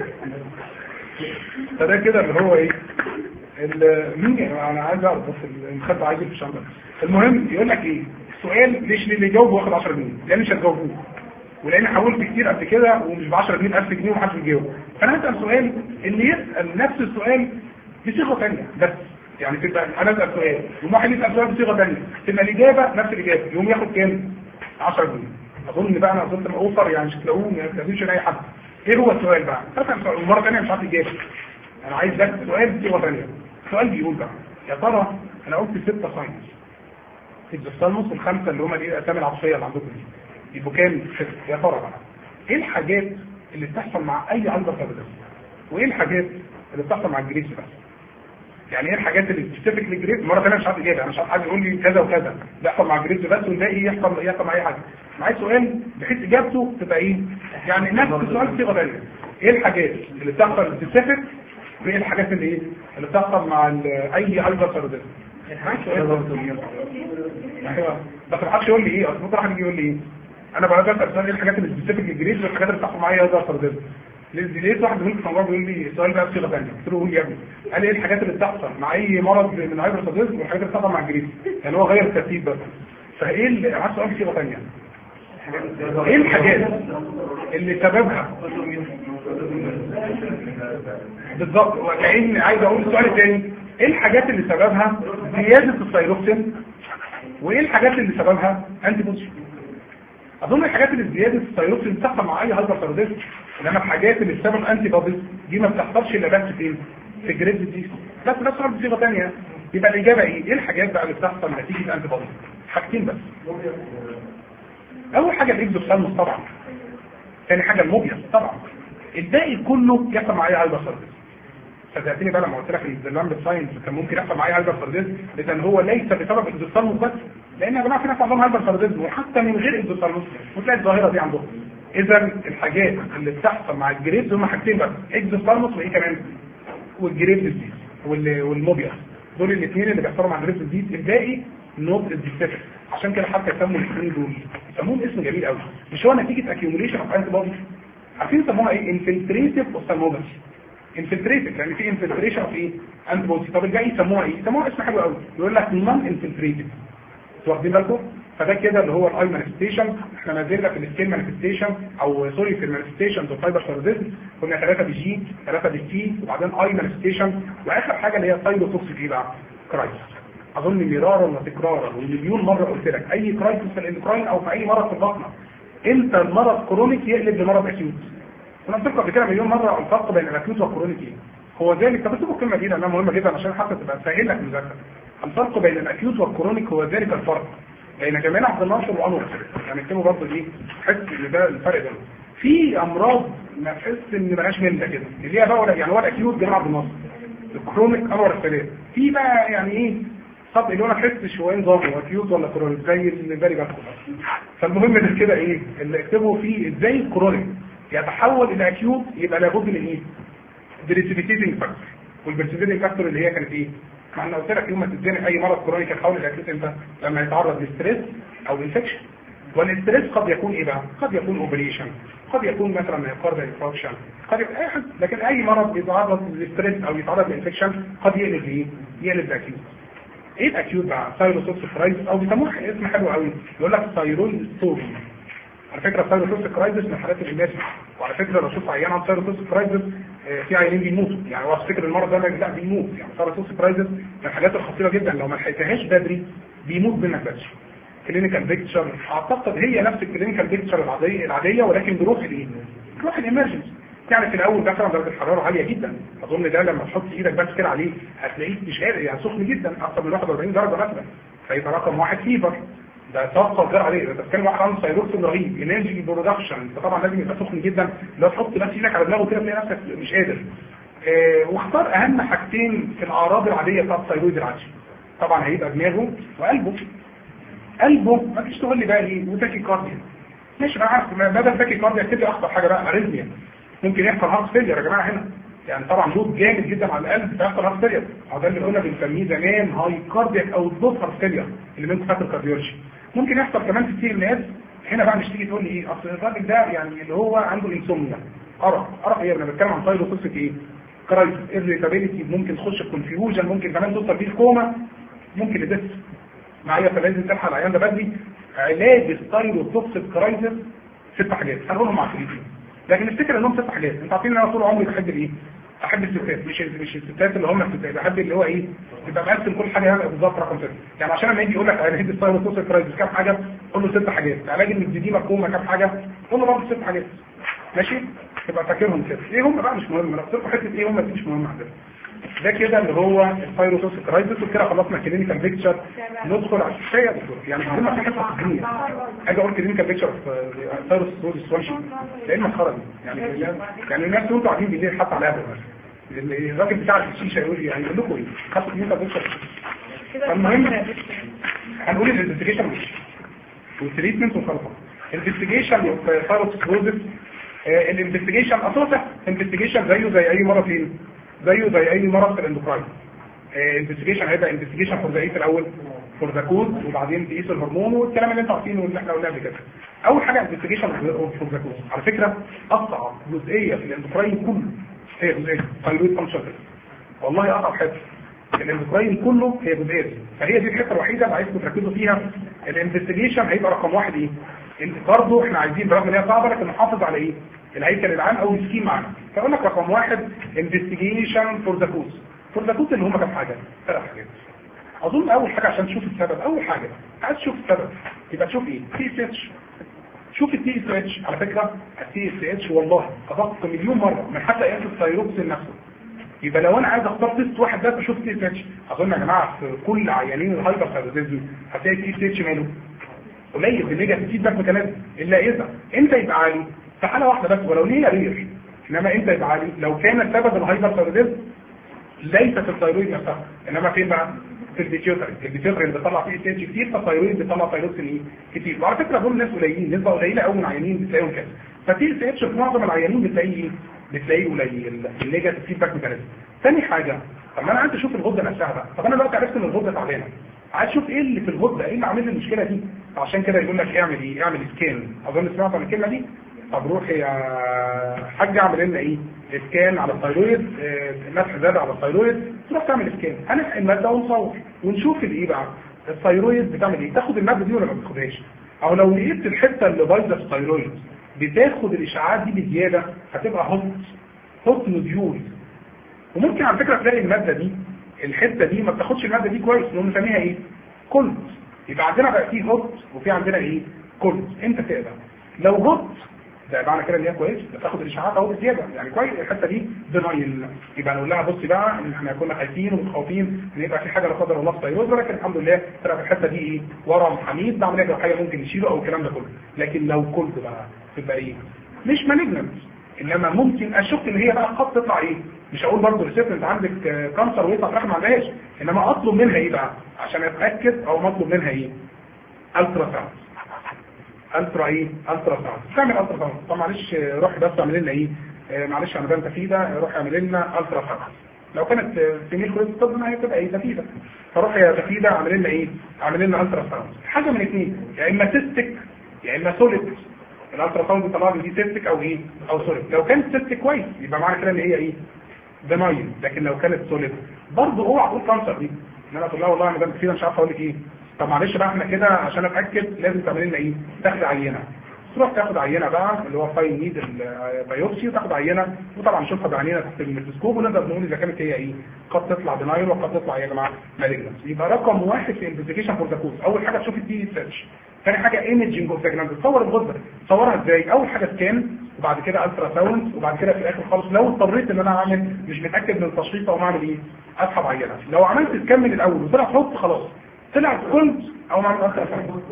فده كده اللي هو ايه؟ ال- مين انا عايز اعرف بس اللي خد عيل في الشنطه المهم يقول لك ايه؟ السؤال ليش اللي يجاوب واخد 10 جنيه؟ لان مش هتجاوبوه ولان حاولت كتير قبل كده ومش ب 10 جنيه 1000 جنيه ومحدش بيجاوب فانا هسال سؤال اللي يسال نفس السؤال بصيغه ثانيه بس يعني تبقى انا اسال سؤال يقوم واحد يسال سؤال بصيغه ثانيه تبقى الاجابه نفس الاجابه يقوم ياخد كام 10 جنيه اظن بقى انا وصلت اوفر يعني مش هتلاقوه ما تلاقوش اي حد ايه هو السؤال بقى اسال سؤال ومره ثانيه مش عارف اجابه انا عايز ده سؤال بصيغه ثانيه السؤال بيقول بقى يا ترى انا قلت ستة ساينس الزفتالموس الخمسه اللي هم الايه الاسامي العطفيه اللي عندكم دي يبقوا كام ستة يا ترى بقى ايه الحاجات اللي بتحصل مع اي عنبر فابدس وايه الحاجات اللي بتحصل مع الجريس بس يعني ايه الحاجات اللي بتتفق للجريس مره ثانيه مش عارف اجابه انا مش عارف حد يقول لي كذا وكذا بيحصل مع الجريس بس والباقي يحصل يحصل مع اي حاجه معايا سؤال بحيث اجابته تبقى ايه يعني نفس السؤال بصيغه ثانيه ايه الحاجات اللي بتحصل بتتفق وايه الحاجات اللي ايه اللي بتحصل مع ال- اي عنبر فابدس معايا سؤال ايوه بس ما حدش يقول لي ايه اصل ممكن واحد يجي يقول لي ايه انا بقى بسال سؤال ايه الحاجات اللي سبيسيفيك للجريد والحاجات اللي بتحصل معايا يقدر استخدمها لقيت واحد منكم كان بيقول لي السؤال بقى بصيغه ثانيه قلت له قول يا ابني قال لي ايه الحاجات اللي بتحصل مع اي مرض من هايبرساديزم والحاجات اللي بتحصل مع الجريد يعني هو غير الترتيب بس فايه اللي عايز سؤال بصيغه ثانيه ايه الحاجات اللي سببها بالظبط وكأن عايز اقول السؤال الثاني ايه الحاجات اللي سببها زياده الثيروكسين وايه الحاجات اللي سببها انتي بودي اظن الحاجات اللي زياده الثيروكسين بتحصل مع اي هايبر ثيروديزم انما الحاجات اللي بسبب انتي بوديز دي ما بتحصلش الا بس فين في جريد دي بس ده سؤال بصيغه ثانيه يبقى الاجابه ايه ايه الحاجات بقى اللي بتحصل نتيجه انتي بوديز حاجتين بس اول حاجه الاكزوثالموس طبعا ثاني حاجه الموبيا طبعا الباقي كله يحصل مع اي هايبر ثيروديزم صدقتني بقى لما قلت لك الزلام ساينس كان ممكن يحصل معايا هايبر ثيروديزم اذا هو ليس بسبب اكزوثالموس بس لان يا جماعه في ناس عندهم هايبر ثيروديزم وحتى من غير اكزوثالموس وتلاقي الظاهره دي عندهم اذا الحاجات اللي بتحصل مع الجريدز هم حاجتين بس اكزوثالموس وايه كمان والجريد ديزيز وال- والموبيا دول الاثنين اللي بيحصلوا مع الجريد ديزيز الباقي نوت سبيسيفيك عشان كده حتى يسموا الاثنين دول يسموهم اسم جميل قوي مش هو نتيجه اكيوميليشن اوف انتي بودي عارفين يسموها ايه انفلتريتيف اوستالموباثي انفلتريتد يعني في انفلتريشن في ايه انتي بودي طب الباقي يسموها ايه يسموها اسم حلو قوي يقول لك نون انفلتريتد واخدين بالكم فده كده اللي هو الاي مانيفستيشن احنا ما زلنا في السكيل مانيفستيشن او سوري في المانيفستيشن اوف فايبر ثيروديزم كنا ثلاثه بالجي ثلاثه بالتي وبعدين اي مانيفستيشن واخر حاجه اللي هي سايبوتوكسيك ايه بقى كرايسس اظن مرارا وتكرارا ومليون مره قلت لك اي كرايسس في الاندوكراين او في اي مرض في البطنه انت المرض كرونيك يقلب لمرض اكيوت انا قلت لكم قبل كده مليون مره الفرق بين الاكيوت والكرونيك ايه هو ذلك طب اكتبوا الكلمه دي لانها مهمه جدا عشان حتى تبقى تسهل لك المذاكره الفرق بين الاكيوت والكرونيك هو ذلك الفرق بين جميع عبد الناصر وانور يعني اكتبوا برضه دي حس ان ده الفرق ده في امراض ما تحس ان ملهاش مله كده اللي هي بقى يعني هو الاكيوت جميع عبد الناصر الكرونيك انور السلام في بقى يعني ايه طب اللي هو انا احس شويه نظامه اكيوت ولا كرونيك زي الفاري بس فالمهم ده كده ايه اللي اكتبه فيه ازاي الكرونيك يتحول الى اكيوت يبقى لابد من ايه بريسيبيتيتنج فاكتور والبريسيبيتيتنج فاكتور اللي هي كانت ايه ما احنا قلت لك يوم ما تديني اي مرض كرونيك يتحول الى اكيوت امتى لما يتعرض لستريس او انفكشن والاستريس قد يكون ايه بقى قد يكون اوبريشن قد يكون مثلا مايوكاردال انفكشن قد يكون اي حاجه لكن اي مرض يتعرض للستريس او يتعرض لانفكشن قد يقلب ايه يقلب لاكيوت ايه الاكيوت بقى ثايروسوكس كرايسيس او بيسموها اسم حلو قوي يقول لك ثايرويد ستوري على فكره الثايروسوكس كرايسيس من حالات العلاج وعلى فكره لو شفت عيان عن ثايروسوكس كرايسيس آه، في عيانين بيموتوا يعني هو افتكر المرض ده لا بيموت يعني ثايروسوكس كرايسيس من الحاجات الخطيره جدا لو ما لحقتهاش بدري بيموت منك بدري كلينيكال بيكتشر اعتقد هي نفس الكلينيكال بيكتشر العاديه العاديه ولكن بروح الايه؟ بروح الامرجنسي يعني في الاول مثلا درجه الحراره عاليه جدا اظن ده لما تحط ايدك بس كده عليه هتلاقيه مش قادر يعني سخن جدا اكثر من 41 درجه مثلا فيبقى رقم واحد فيبر ده طاقه غير عاديه ده بتتكلم واحد عنده ثايروكسين رهيب انرجي برودكشن انت طبعا لازم يبقى سخن جدا لو تحط بس ايدك على دماغه كده تلاقي نفسك مش قادر اه واختار اهم حاجتين في الاعراض العاديه بتاعت الثايرويد العادي طبعا هيبقى دماغه وقلبه قلبه ما فيش تقول لي بقى ايه وتاكي كارديا ماشي انا عارف ما بدل تاكي كارديا اكتب لي اخطر حاجه بقى اريزميا ممكن يحصل هارت فيلير يا جماعه هنا يعني طبعا لود جامد جدا على القلب بيحصل هارت فيلير ده اللي كنا بنسميه زمان هاي كاردياك او دوت هارت فيلير اللي من فاكر كارديولوجي ممكن يحصل كمان في كتير ناس هنا بقى مش تيجي تقول لي ايه اصل الراجل ده يعني اللي هو عنده انسومنيا ارق ارق ايه انا بتكلم عن طيب قصه ايه كرايسيس irritability ممكن تخش في كونفيوجن ممكن كمان توصل بيه الكوما ممكن يدس معايا فلازم تلحق العيان ده بدري علاج الثايروتوكسيك كرايسيس ست حاجات هنقولهم مع فريدين لكن افتكر انهم ست حاجات انتوا عارفين ان انا طول عمري بحب الايه احب الستات مش مش الستات اللي هم الستات بحب اللي هو ايه يبقى مقسم كل حاجه يعني بالظبط رقم ست يعني عشان لما يجي يقول لك علاج الثايروتوكسيك كرايسيس كام حاجه قول له ست حاجات علاج الميديما كوما كام حاجه قول له برضه ست حاجات ماشي تبقى فاكرهم كده ايه هم بقى مش مهم لو قلت حته ايه هم دي مش مهم عندنا ده كده اللي هو الفيروسوس كرايزس وكده خلصنا كلينيكال بيكتشر ندخل على الشيء يا دكتور يعني عندنا في حته تقنيه اجي اقول كلينيكال بيكتشر في فيروس سوانشي لان مسخره يعني يعني الناس دول قاعدين بالليل حتى على قهوه الراجل بتاع الشيشه يقول لي يعني يقول لكم ايه خدتوا كلينيكال بيكتشر المهم هنقول الانفستيجيشن والتريتمنت وخلصنا انفستيجيشن في فيروس كروزس الانفستيجيشن اصلا انفستيجيشن زيه زي اي مرض فين زيه زي اي مرض في الاندوكراين انفستيجيشن هيبقى انفستيجيشن فور ذا ايه في الاول فور ذا كود وبعدين تقيس الهرمون والكلام اللي انتوا عارفينه واللي احنا قلناه قبل كده اول حاجه انفستيجيشن فور ذا كود على فكره اصعب جزئيه في الاندوكراين كله هي جزئيه ثايرويد فانكشن والله اصعب حته الاندوكراين كله هي جزئيه دي فهي دي الحته الوحيده اللي عايزكم تركزوا فيها الانفستيجيشن هيبقى رقم واحد ايه برضه احنا عايزين برغم ان هي صعبه لكن نحافظ على ايه الهيكل العام او السكيم معانا فاقول لك رقم واحد انفستيجيشن فور ذا كوز فور ذا كوز اللي هم كام حاجه ثلاث حاجات اظن اول حاجه عشان تشوف السبب اول حاجه عايز تشوف السبب يبقى تشوف ايه تي اس اتش شوف التي اس اتش على فكره التي اس اتش والله ادق مليون مره من حتى قياس الثايروكسين نفسه يبقى لو انا عايز اختار تيست واحد بس اشوف تي اس اتش اظن يا جماعه في كل عيانين الهايبر ثايرويدزم هتلاقي التي اس اتش ماله قليل بالنيجاتيف فيدباك ميكانيزم الا اذا انت يبقى عالي في حاله واحده بس ولو ليه رير انما انت يبقى عالي لو كان السبب الهايبر ثايرويدزم ليس في الثايرويد نفسها انما فين بقى في البيتيوتري البيتيوتري اللي بيطلع فيه اتش كتير فالثايرويد بيطلع ثايروكسين ايه كتير وعلى فكره دول ناس قليلين نسبه قليله قوي من العيانين بتلاقيهم كده فتي اس اتش في معظم العيانين بتلاقيه ايه بتلاقيه قليل النيجاتيف فيدباك ميكانيزم ثاني حاجه طب ما انا عايز اشوف الغده نفسها بقى طب انا دلوقتي عرفت ان الغده تعبانه عايز اشوف ايه اللي في الغده ايه اللي عامل لي المشكله دي عشان كده يقول لك اعمل ايه اعمل سكان اظن سمعت عن الكلمه دي طب روح يا حاج اعمل لنا ايه سكان على الثايرويد مسح زاد على الثايرويد تروح تعمل سكان هنفتح الماده ونصور ونشوف الايه بقى الثايرويد بتعمل ايه تاخد الماده دي ولا ما بتاخدهاش او لو لقيت الحته اللي بايظه في الثايرويد بتاخد الاشعاعات دي بزياده هتبقى هوت هوت نوديول وممكن على فكره تلاقي الماده دي الحته دي ما بتاخدش الماده دي كويس نقوم نسميها ايه كولد يبقى عندنا بقى فيه هوت وفي عندنا ايه كولد انت تقدر لو هوت ده معنى كده ان هي كويس بتاخد الاشعاعات اهو بزياده يعني كويس الحته دي بنايل يبقى نقول لها بصي بقى ان احنا كنا خايفين ومتخوفين ان يبقى في حاجه لا قدر الله في ثايرويد ولكن الحمد لله طلع في الحته دي ايه ورم حميد ده عمليه حاجه ممكن نشيله او الكلام ده كله لكن لو كولد بقى تبقى ايه مش مالجنت انما ممكن اشك ان هي بقى قد تطلع ايه مش هقول برضه ريسبت انت عندك كانسر ويطلع فراخ ما عندهاش انما اطلب منها ايه بقى عشان اتاكد او مطلوب منها ايه الترا ساوند الترا ايه الترا ساوند تعمل الترا ساوند طب معلش روح بس اعمل لنا ايه آه معلش انا بنت فيدا روح اعمل لنا الترا ساوند لو كانت سميل كويس طب ما هي تبقى ايه تفيدة فروح يا تفيدة اعمل لنا ايه اعمل لنا الترا ساوند حاجه من اثنين يا اما سيستك يا اما سوليد الالترا ساوند بيطلع لي دي سيستك او ايه او سوليد لو كانت سيستك كويس يبقى معنى كده ان هي ايه بناين لكن لو كانت سوليد برضه اوعى تقول كانسر دي ان انا اقول لها والله انا بنت فيدا مش عارف اقول لك ايه طب معلش بقى احنا كده عشان اتاكد لازم تعمل لنا ايه تاخد عينه تروح تاخد عينه بقى اللي هو فاين نيد البيوبسي وتاخد عينه وطبعا نشوفها بعينينا تحت الميكروسكوب ونقدر نقول اذا كانت هي ايه قد تطلع بنايل وقد تطلع يا جماعه مالجنس يبقى رقم واحد في انفستيجيشن فور ذا كوز اول حاجه تشوف الدي سيرش ثاني حاجه ايمجنج اوف ذا تصور الغده تصورها ازاي اول حاجه سكان وبعد كده الترا ساوند وبعد كده في الاخر خالص لو اضطريت ان انا اعمل مش متاكد من التشخيص او اعمل ايه اسحب عينه لو عملت سكان من الاول وطلع حط خلاص طلعت كنت او ما عملت الترا ساوند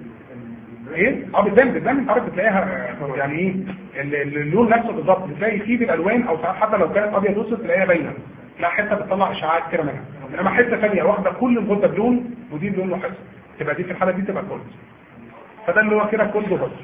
ايه اه بتبان بتبان انت عارف بتلاقيها يعني ايه اللون نفسه بالظبط بتلاقي فيه بالالوان او ساعات حتى لو كانت ابيض واسود تلاقيها باينه لا حته بتطلع اشعاعات كده منها انما حته ثانيه واخده كل الغده بلون ودي بلون لوحدها تبقى دي في الحاله دي تبقى كولد فده اللي هو كده كولد بس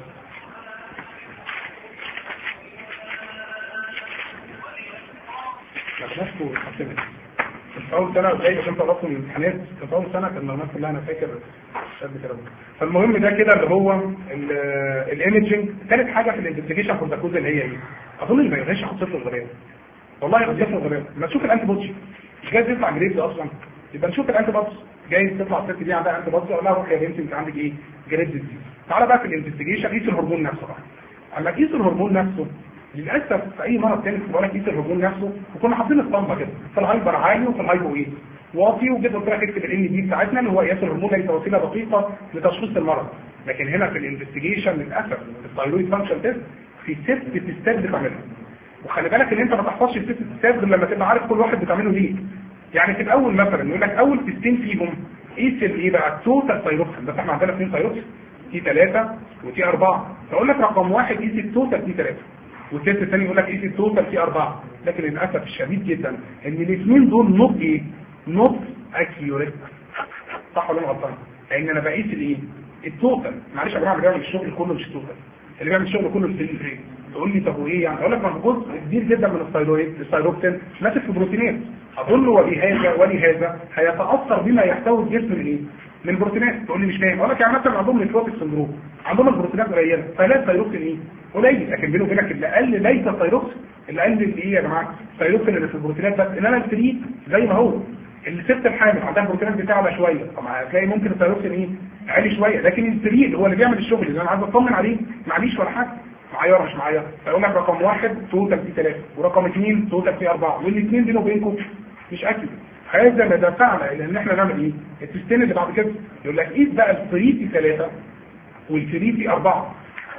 مدرسته اتحسنت في اول سنه زي عشان طلبت من الامتحانات في اول سنه كان المعلومات كلها انا فاكر مش قد كده فالمهم ده كده اللي هو الايمجنج ثالث حاجه في الانفستيجيشن فور ذا اللي هي ايه؟ اظن اللي ما يغش يحط صفر الغرام والله يحط صفر الغرام ما تشوف الانتي بودي مش جايز يطلع جريد اصلا يبقى نشوف الانتي بودي جايز تطلع الست دي عندها انتي بودي اقول لها روح يا بنتي انت عندك ايه؟ جريد دي تعالى بقى في الانفستيجيشن قيس الهرمون نفسه بقى اما قيس الهرمون نفسه للاسف في اي مرض تاني في بالك قيس الهرمون نفسه وكنا حاطين اسطمبه كده في الهايبر عالي وفي الهايبو ايه واطي وجيت قلت لك اكتب الان دي بتاعتنا اللي هو قياس الهرمون ليس وسيله دقيقه لتشخيص المرض لكن هنا في الانفستيجيشن للاسف الثايرويد فانكشن تيست في ست تستات بتعملها وخلي بالك ان انت ما تحفظش الست تستات غير لما تبقى عارف كل واحد بتعمله ليه يعني في الاول مثلا يقول لك اول تستين فيهم قيس الايه بقى التوتال ثايروكسين بس احنا عندنا اثنين ثايروكسين تي 3 وتي 4 فاقول لك رقم واحد قيس التوتال تي 3 والتست الثاني يقول لك قيس التوتال تي 4 لكن للاسف الشديد جدا ان الاثنين دول نوت ايه؟ نوت اكيوريت صح ولا انا غلطان؟ لان انا بقيس الايه؟ التوتال معلش يا جماعه اللي بيعمل الشغل كله مش التوتال اللي بيعمل الشغل كله الفري فري تقول لي طب وايه يعني اقول لك ما جزء كبير جدا من الثايرويد الثايروكسين ماسك في بروتينات اظن وبهذا ولهذا هيتاثر بما يحتوي الجسم من ايه؟ من بروتينات تقول لي مش فاهم اقول لك يعني مثلا عندهم نيكروتيك سندروم عندهم البروتينات قليله فلا الثايروكسين ايه؟ قليل لكن بينه وبينك اللي قل ليس الثايروكسين اللي قل اللي ايه يا جماعه؟ الثايروكسين اللي في البروتينات بس انما الفري زي ما هو الست الحامل عندها البروتينات بتاعها شويه طب هتلاقي ممكن الثايروكسين ايه؟ عالي شويه لكن الفري اللي هو اللي بيعمل الشغل اللي انا عايز اطمن عليه معليش ولا حاجه معايا ولا مش معايا فيقول لك رقم واحد توتال في ثلاثه ورقم اثنين توتال في اربعه والاثنين بينه وبينكم مش اكيد هذا ما دفعنا الى ان احنا نعمل ايه؟ التستين اللي بعد كده يقول لك قيس بقى الفري في ثلاثه والفري في اربعه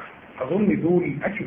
اظن دول اكيد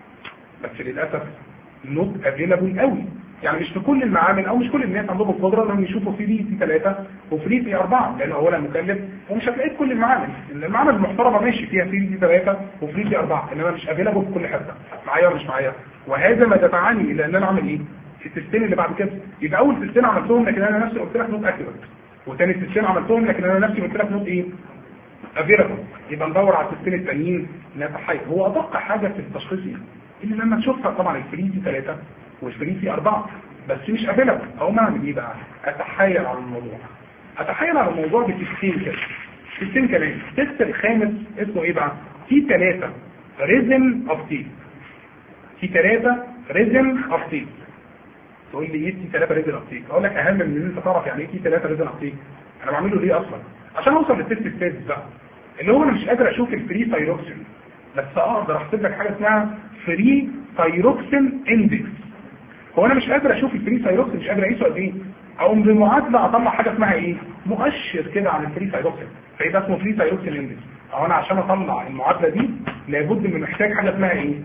بس للاسف نوت افيلابل قوي يعني مش في كل المعامل او مش كل الناس عندهم القدره انهم يشوفوا فري في ثلاثه وفري في اربعه لان اولا مكلف ومش هتلاقيه في كل المعامل المعامل المحترمه ماشي فيها فري في ثلاثه وفري في اربعه انما مش افيلابل في كل حته معايا ولا مش معايا وهذا ما دفعني الى ان انا اعمل ايه؟ التستين اللي بعد كده يبقى اول تستين عملتهم لكن انا نفسي قلت لك نوت اكيوريت وثاني تستين عملتهم لكن انا نفسي قلت لك نوت ايه؟ افيلابل يبقى ندور على التستين التانيين نتحيز هو ادق حاجه في التشخيص ايه؟ اللي لما تشوفها طبعا الفري في ثلاثه والفري في اربعه بس مش افيلابل او ما اعمل ايه بقى؟ اتحايل على الموضوع اتحايل على الموضوع بتستين كده تستين كمان التست الخامس اسمه ايه بقى؟ في ثلاثه ريزم اوف تيت في ثلاثه ريزم اوف تيت تقول لي ايه تي 3 ريزن ابتيك اقول لك اهم من ان انت تعرف يعني ايه تي 3 ريزن ابتيك انا بعمله ليه اصلا عشان اوصل للتست السادس بقى اللي هو انا مش قادر اشوف الفري ثايروكسين بس اقدر احسب لك حاجه اسمها فري ثايروكسين اندكس هو انا مش قادر اشوف الفري ثايروكسين مش قادر اقيسه قد ايه اقوم بمعادله اطلع حاجه اسمها ايه مؤشر كده عن الفري ثايروكسين فيبقى اسمه فري ثايروكسين اندكس او انا عشان اطلع المعادله دي لابد من محتاج حاجه اسمها ايه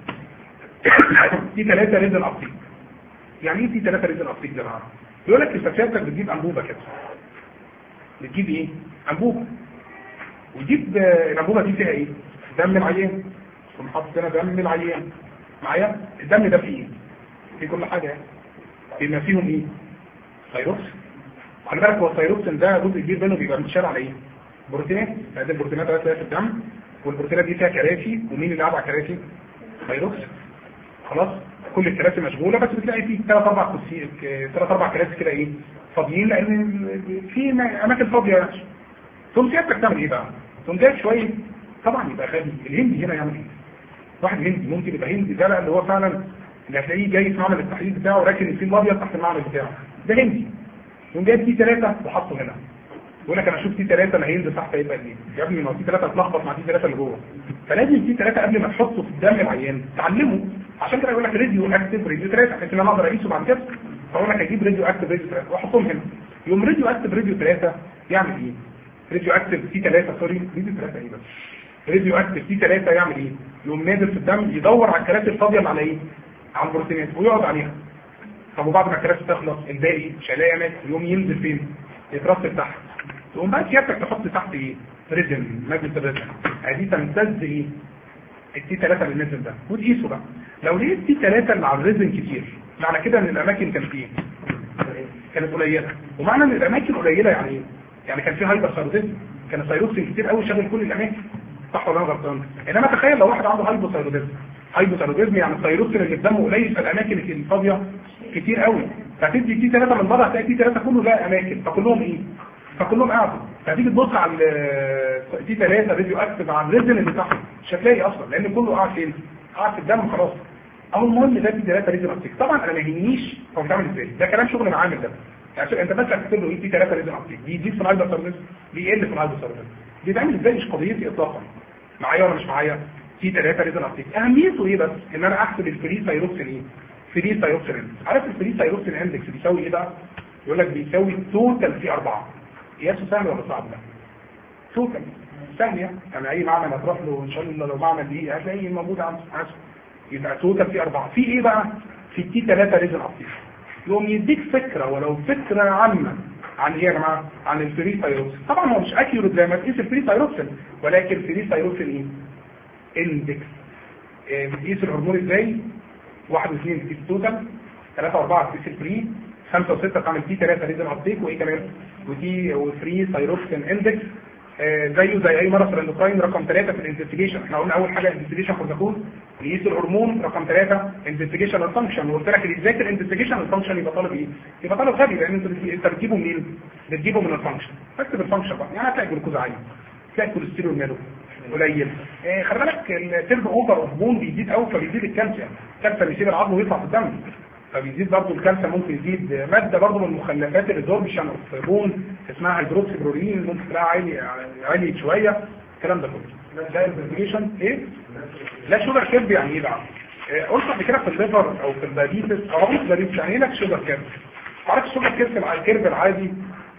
دي 3 ريزن ابتيك يعني ايه في ثلاثة ريزن ابتيك ده معانا يقول لك الفساتك بتجيب انبوبة كده بتجيب ايه انبوبة وتجيب الانبوبة دي فيها ايه دم العيان ونحط هنا دم العيان معايا الدم ده فيه ايه في كل حاجة يعني بما فيهم ايه ثايروكس خلي بالك هو الثايروكسين ده جزء كبير منه بيبقى متشال على ايه بروتينات هذه البروتينات اللي في الدم والبروتينات دي فيها كراسي ومين اللي قاعد على الكراسي ثايروكس خلاص كل الكراسي مشغوله بس بتلاقي فيه ثلاث اربع كرسي ثلاث اربع كراسي كده ايه فاضيين لان في اماكن فاضيه يعني ثم سيادتك تعمل ايه بقى؟ ثم جايب شويه طبعا يبقى غبي الهندي هنا يعمل ايه؟ واحد هندي ممكن يبقى هندي ده بقى اللي هو فعلا اللي هتلاقيه جاي في معمل التحليل بتاعه راكن الفيل الابيض تحت المعمل بتاعه ده هندي يقوم جايب تي ثلاثه وحطه هنا يقول لك انا اشوف تي ثلاثه اللي هينزل تحت هيبقى ايه؟ يا ابني ما تي ثلاثه اتلخبط مع تي ثلاثه اللي جوه فلازم تي ثلاثه قبل ما تحطه في الدم العيان تعلمه عشان كده يقول لك راديو اكتف راديو 3 بحيث ان انا اقدر اقيسه بعد كده فاقول لك اجيب راديو اكتف راديو 3 واحطهم هنا يوم راديو اكتف راديو 3 يعمل ايه؟ راديو اكتف سي 3 سوري راديو 3 ايه بس راديو اكتف سي 3 يعمل ايه؟ يقوم نازل في الدم يدور على الكراسي الفاضيه اللي على ايه؟ على البروتينات ويقعد عليها طب وبعد ما الكراسي تخلص الباقي مش هيلاقي اماكن يقوم ينزل فين؟ يترصد تحت تقوم بقى سيادتك تحط تحت ايه؟ ريزم ماده الريزم عايزين تمتز ايه؟ التي 3 اللي نزل ده وتقيسه بقى لو لقيت تي 3 اللي على الريزن كتير معنى كده ان الاماكن كانت ايه كانت قليله ومعنى ان الاماكن قليله يعني ايه يعني كان في هايبر ثايرويدزم كان الثايروكسين كتير قوي شاغل كل الاماكن صح ولا انا غلطان انما تخيل لو واحد عنده هايبو ثايرويدزم هايبو ثايرويدزم يعني الثايروكسين اللي في دمه قليل في الاماكن الفاضيه كتير قوي فتدي تي 3 من بره هتلاقي تي 3 كله لا اماكن فكلهم ايه فكلهم قاعدوا فتيجي تبص على تي 3 راديو اكتف على الريزن بتاعهم مش هتلاقي اصلا لان كله قاعد فين قاعد في الدم خلاص او المهم ده تي 3 ريزن اكتف طبعا انا ما يهمنيش هو بيتعمل ازاي ده كلام شغل معامل ده يعني انت بس هتكتب له ايه تي 3 ريزن اكتف دي دي في الهايبر سيرفيس دي يقل في الهايبر سيرفيس بيتعمل ازاي مش قضيتي اطلاقا معايا ولا مش معايا في ثلاثة ريزن ابتيك اهميته ايه بس ان انا احسب الفري سايروكسين ايه فري سايروكسين اندكس عارف الفري سايروكسين اندكس بيساوي ايه بقى يقول لك بيساوي توتال في اربعة قياسه سهل ولا صعب ده توتال سهل يعني يعني اي معمل هتروح له ان شاء الله لو معمل دي هتلاقيه موجود عنده يبقى توتال في اربعة في ايه بقى في التي 3 ريزن ابتيك يقوم يديك فكرة ولو فكرة عامة عن ايه يا جماعه عن الفري ثايروكسين طبعا هو مش اكيوريت زي ما تقيس الفري ثايروكسين ولكن الفري ثايروكسين ايه اندكس إيه بتقيس الهرمون ازاي واحد واثنين بتقيس توتال ثلاثة واربعة بتقيس الفري خمسة وستة تعمل تي ثلاثة ريزن ابتيك وايه كمان وتي وفري ثايروكسين اندكس آه زيه زي اي مرض في الاندوكراين رقم ثلاثة في الانفستيجيشن احنا قلنا اول حاجة انفستيجيشن فور ذا كود نقيس الهرمون رقم ثلاثة انفستيجيشن الفانكشن وقلت لك اللي يذاكر انفستيجيشن الفانكشن يبقى طالب ايه؟ يبقى طالب غبي لان انت انت بتجيبه منين؟ بتجيبه من الفانكشن فاكتب الفانكشن بقى يعني هتلاقي جلوكوز عالي تلاقي الكوليسترول ماله قليل آه خلي بالك السيلف اوفر اوف بون بيزيد قوي فبيزيد الكالسيوم الكالسيوم يسيب العظم ويطلع في الدم فبيزيد برضه الكالسيوم ممكن يزيد ماده برضه من مخلفات الريزوربشن اوف بون اسمها هيدروكسيبرولين ممكن تلاقيها عالي عالي شويه الكلام ده كله ده انفستيجيشن ايه؟ لا شوجر كيرب يعني ايه بقى؟ قلت قبل كده في الليفر او في الدايبيتس او في الدايبيتس يعني ايه لك شوجر كيرب؟ عارف الشوجر كيرب الكيرب العادي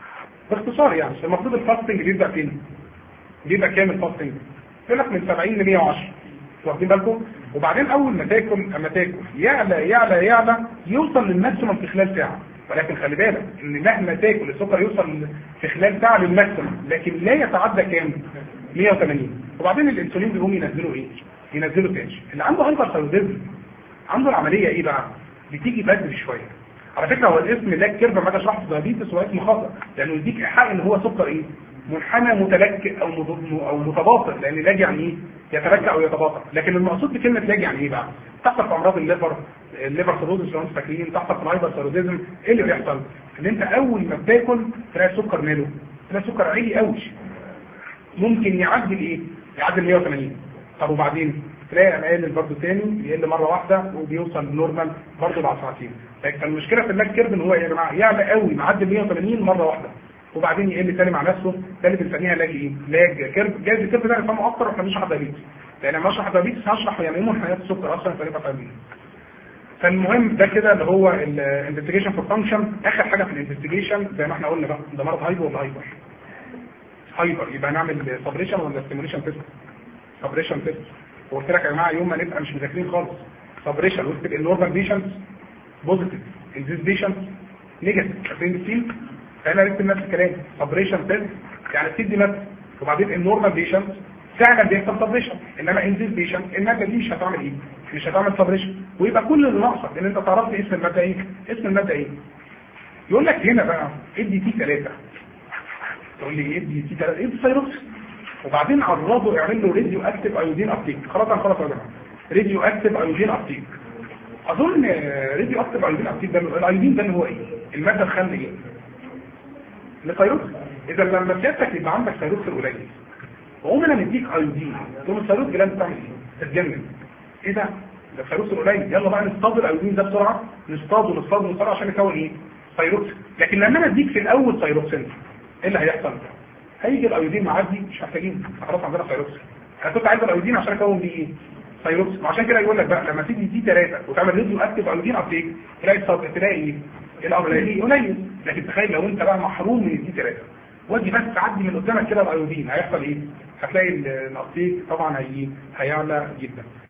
باختصار يعني المفروض الفاستنج بيبدا فين؟ بيبقى كام الفاستنج؟ يقول لك من 70 ل 110 واخدين بالكم؟ وبعدين اول ما تاكل اما تاكل يعلى يعلى يعلى يوصل للماكسيمم في خلال ساعه ولكن خلي بالك ان مهما تاكل السكر يوصل في خلال ساعه للماكسيمم لكن لا يتعدى كام؟ 180 وبعدين الانسولين بيقوم ينزلوا ايه؟ ينزلوا تاني اللي عنده هايبر ثايرويدزم عنده العمليه ايه بقى؟ بتيجي بدري شويه على فكره هو الاسم لاك كيرف ما جاش في دايابيتس هو اسم خطا لانه يديك ايحاء ان هو سكر ايه؟ منحنى متلكئ او او متباطئ لان لاج يعني ايه؟ يتلكئ او يتباطئ لكن المقصود بكلمه لاج يعني ايه بقى؟ تحصل في امراض الليفر الليفر سيروزس لو انتم فاكرين تحصل في الهايبر ثايرويدزم ايه اللي بيحصل؟ ان انت اول ما بتاكل تلاقي السكر ماله؟ تلاقي السكر عالي قوي ممكن يعدي الايه؟ يعدي 180 طب وبعدين تلاقي قليل برضه تاني يقل مره واحده وبيوصل للنورمال برضه بعد ساعتين لكن المشكله في اللاج كيرف ان هو يا جماعه يعلى قوي معدي 180 مره واحده وبعدين يقل تاني مع نفسه ده اللي بنسميها لاج ايه؟ لاج كيرف جايز الكيرف ده نفهمه اكتر واحنا بنشرح دايبيتس لان لما اشرح دايبيتس هشرح يعني ايه منحنيات السكر اصلا فنبقى فاهمين فالمهم ده كده اللي هو الانفستيجيشن فور فانكشن اخر حاجه في الانفستيجيشن زي ما احنا قلنا بقى ده مرض هايبر ولا هايبر؟ هايبر يبقى نعمل سبريشن ولا ستيموليشن تيست؟ سبريشن تيست وقلت لك يا جماعه يوم ما نبقى مش مذاكرين خالص سبريشن واكتب النورمال بيشنتس بوزيتيف الزيز بيشنتس نيجاتيف فاكرين السين؟ فاحنا نكتب نفس الكلام سبريشن تيست يعني تدي ماده وبعدين النورمال بيشنتس فعلا بيحصل سبريشن انما انزيز بيشنت الماده دي مش هتعمل ايه؟ مش هتعمل سبريشن ويبقى كل اللي ناقصك ان انت تعرف اسم الماده ايه؟ اسم الماده ايه؟ يقول لك هنا بقى ادي تي 3 تقول لي ادي تي 3 ادي سيروكس وبعدين عرضه اعمل له راديو اكتيف ايودين ابتيك خلاص انا خلاص يا جماعه راديو اكتيف ايودين ابتيك اظن راديو اكتيف ايودين ابتيك ده الايودين ده اللي هو ايه الماده الخام ايه الثيروكس اذا لما سيادتك يبقى عندك ثيروكس قليل وقوم انا مديك ايودين تقوم الثيروكس جلاند تعمل ايه تتجنن ايه ده ده الثيروكس قليل يلا بقى نصطاد الايودين ده بسرعه نصطاده نصطاده نصطاده عشان يكون ايه ثيروكس لكن لما انا اديك في الاول ثيروكسين ايه اللي هيحصل هيجي الايودين معدي مش محتاجين خلاص عندنا ثيروكس انا كنت عايز الايودين عشان اكون بيه ايه ثيروكس وعشان كده يقول لك بقى لما تيجي دي 3 وتعمل ريديو اكتيف ايودين ابتيك تلاقي الصوت تلاقي ايه الامر قليل لكن تخيل لو انت بقى محروم من الدي 3 ودي بس تعدي من قدامك كده الايودين هيحصل ايه هتلاقي الابتيك طبعا هي هيعلى جدا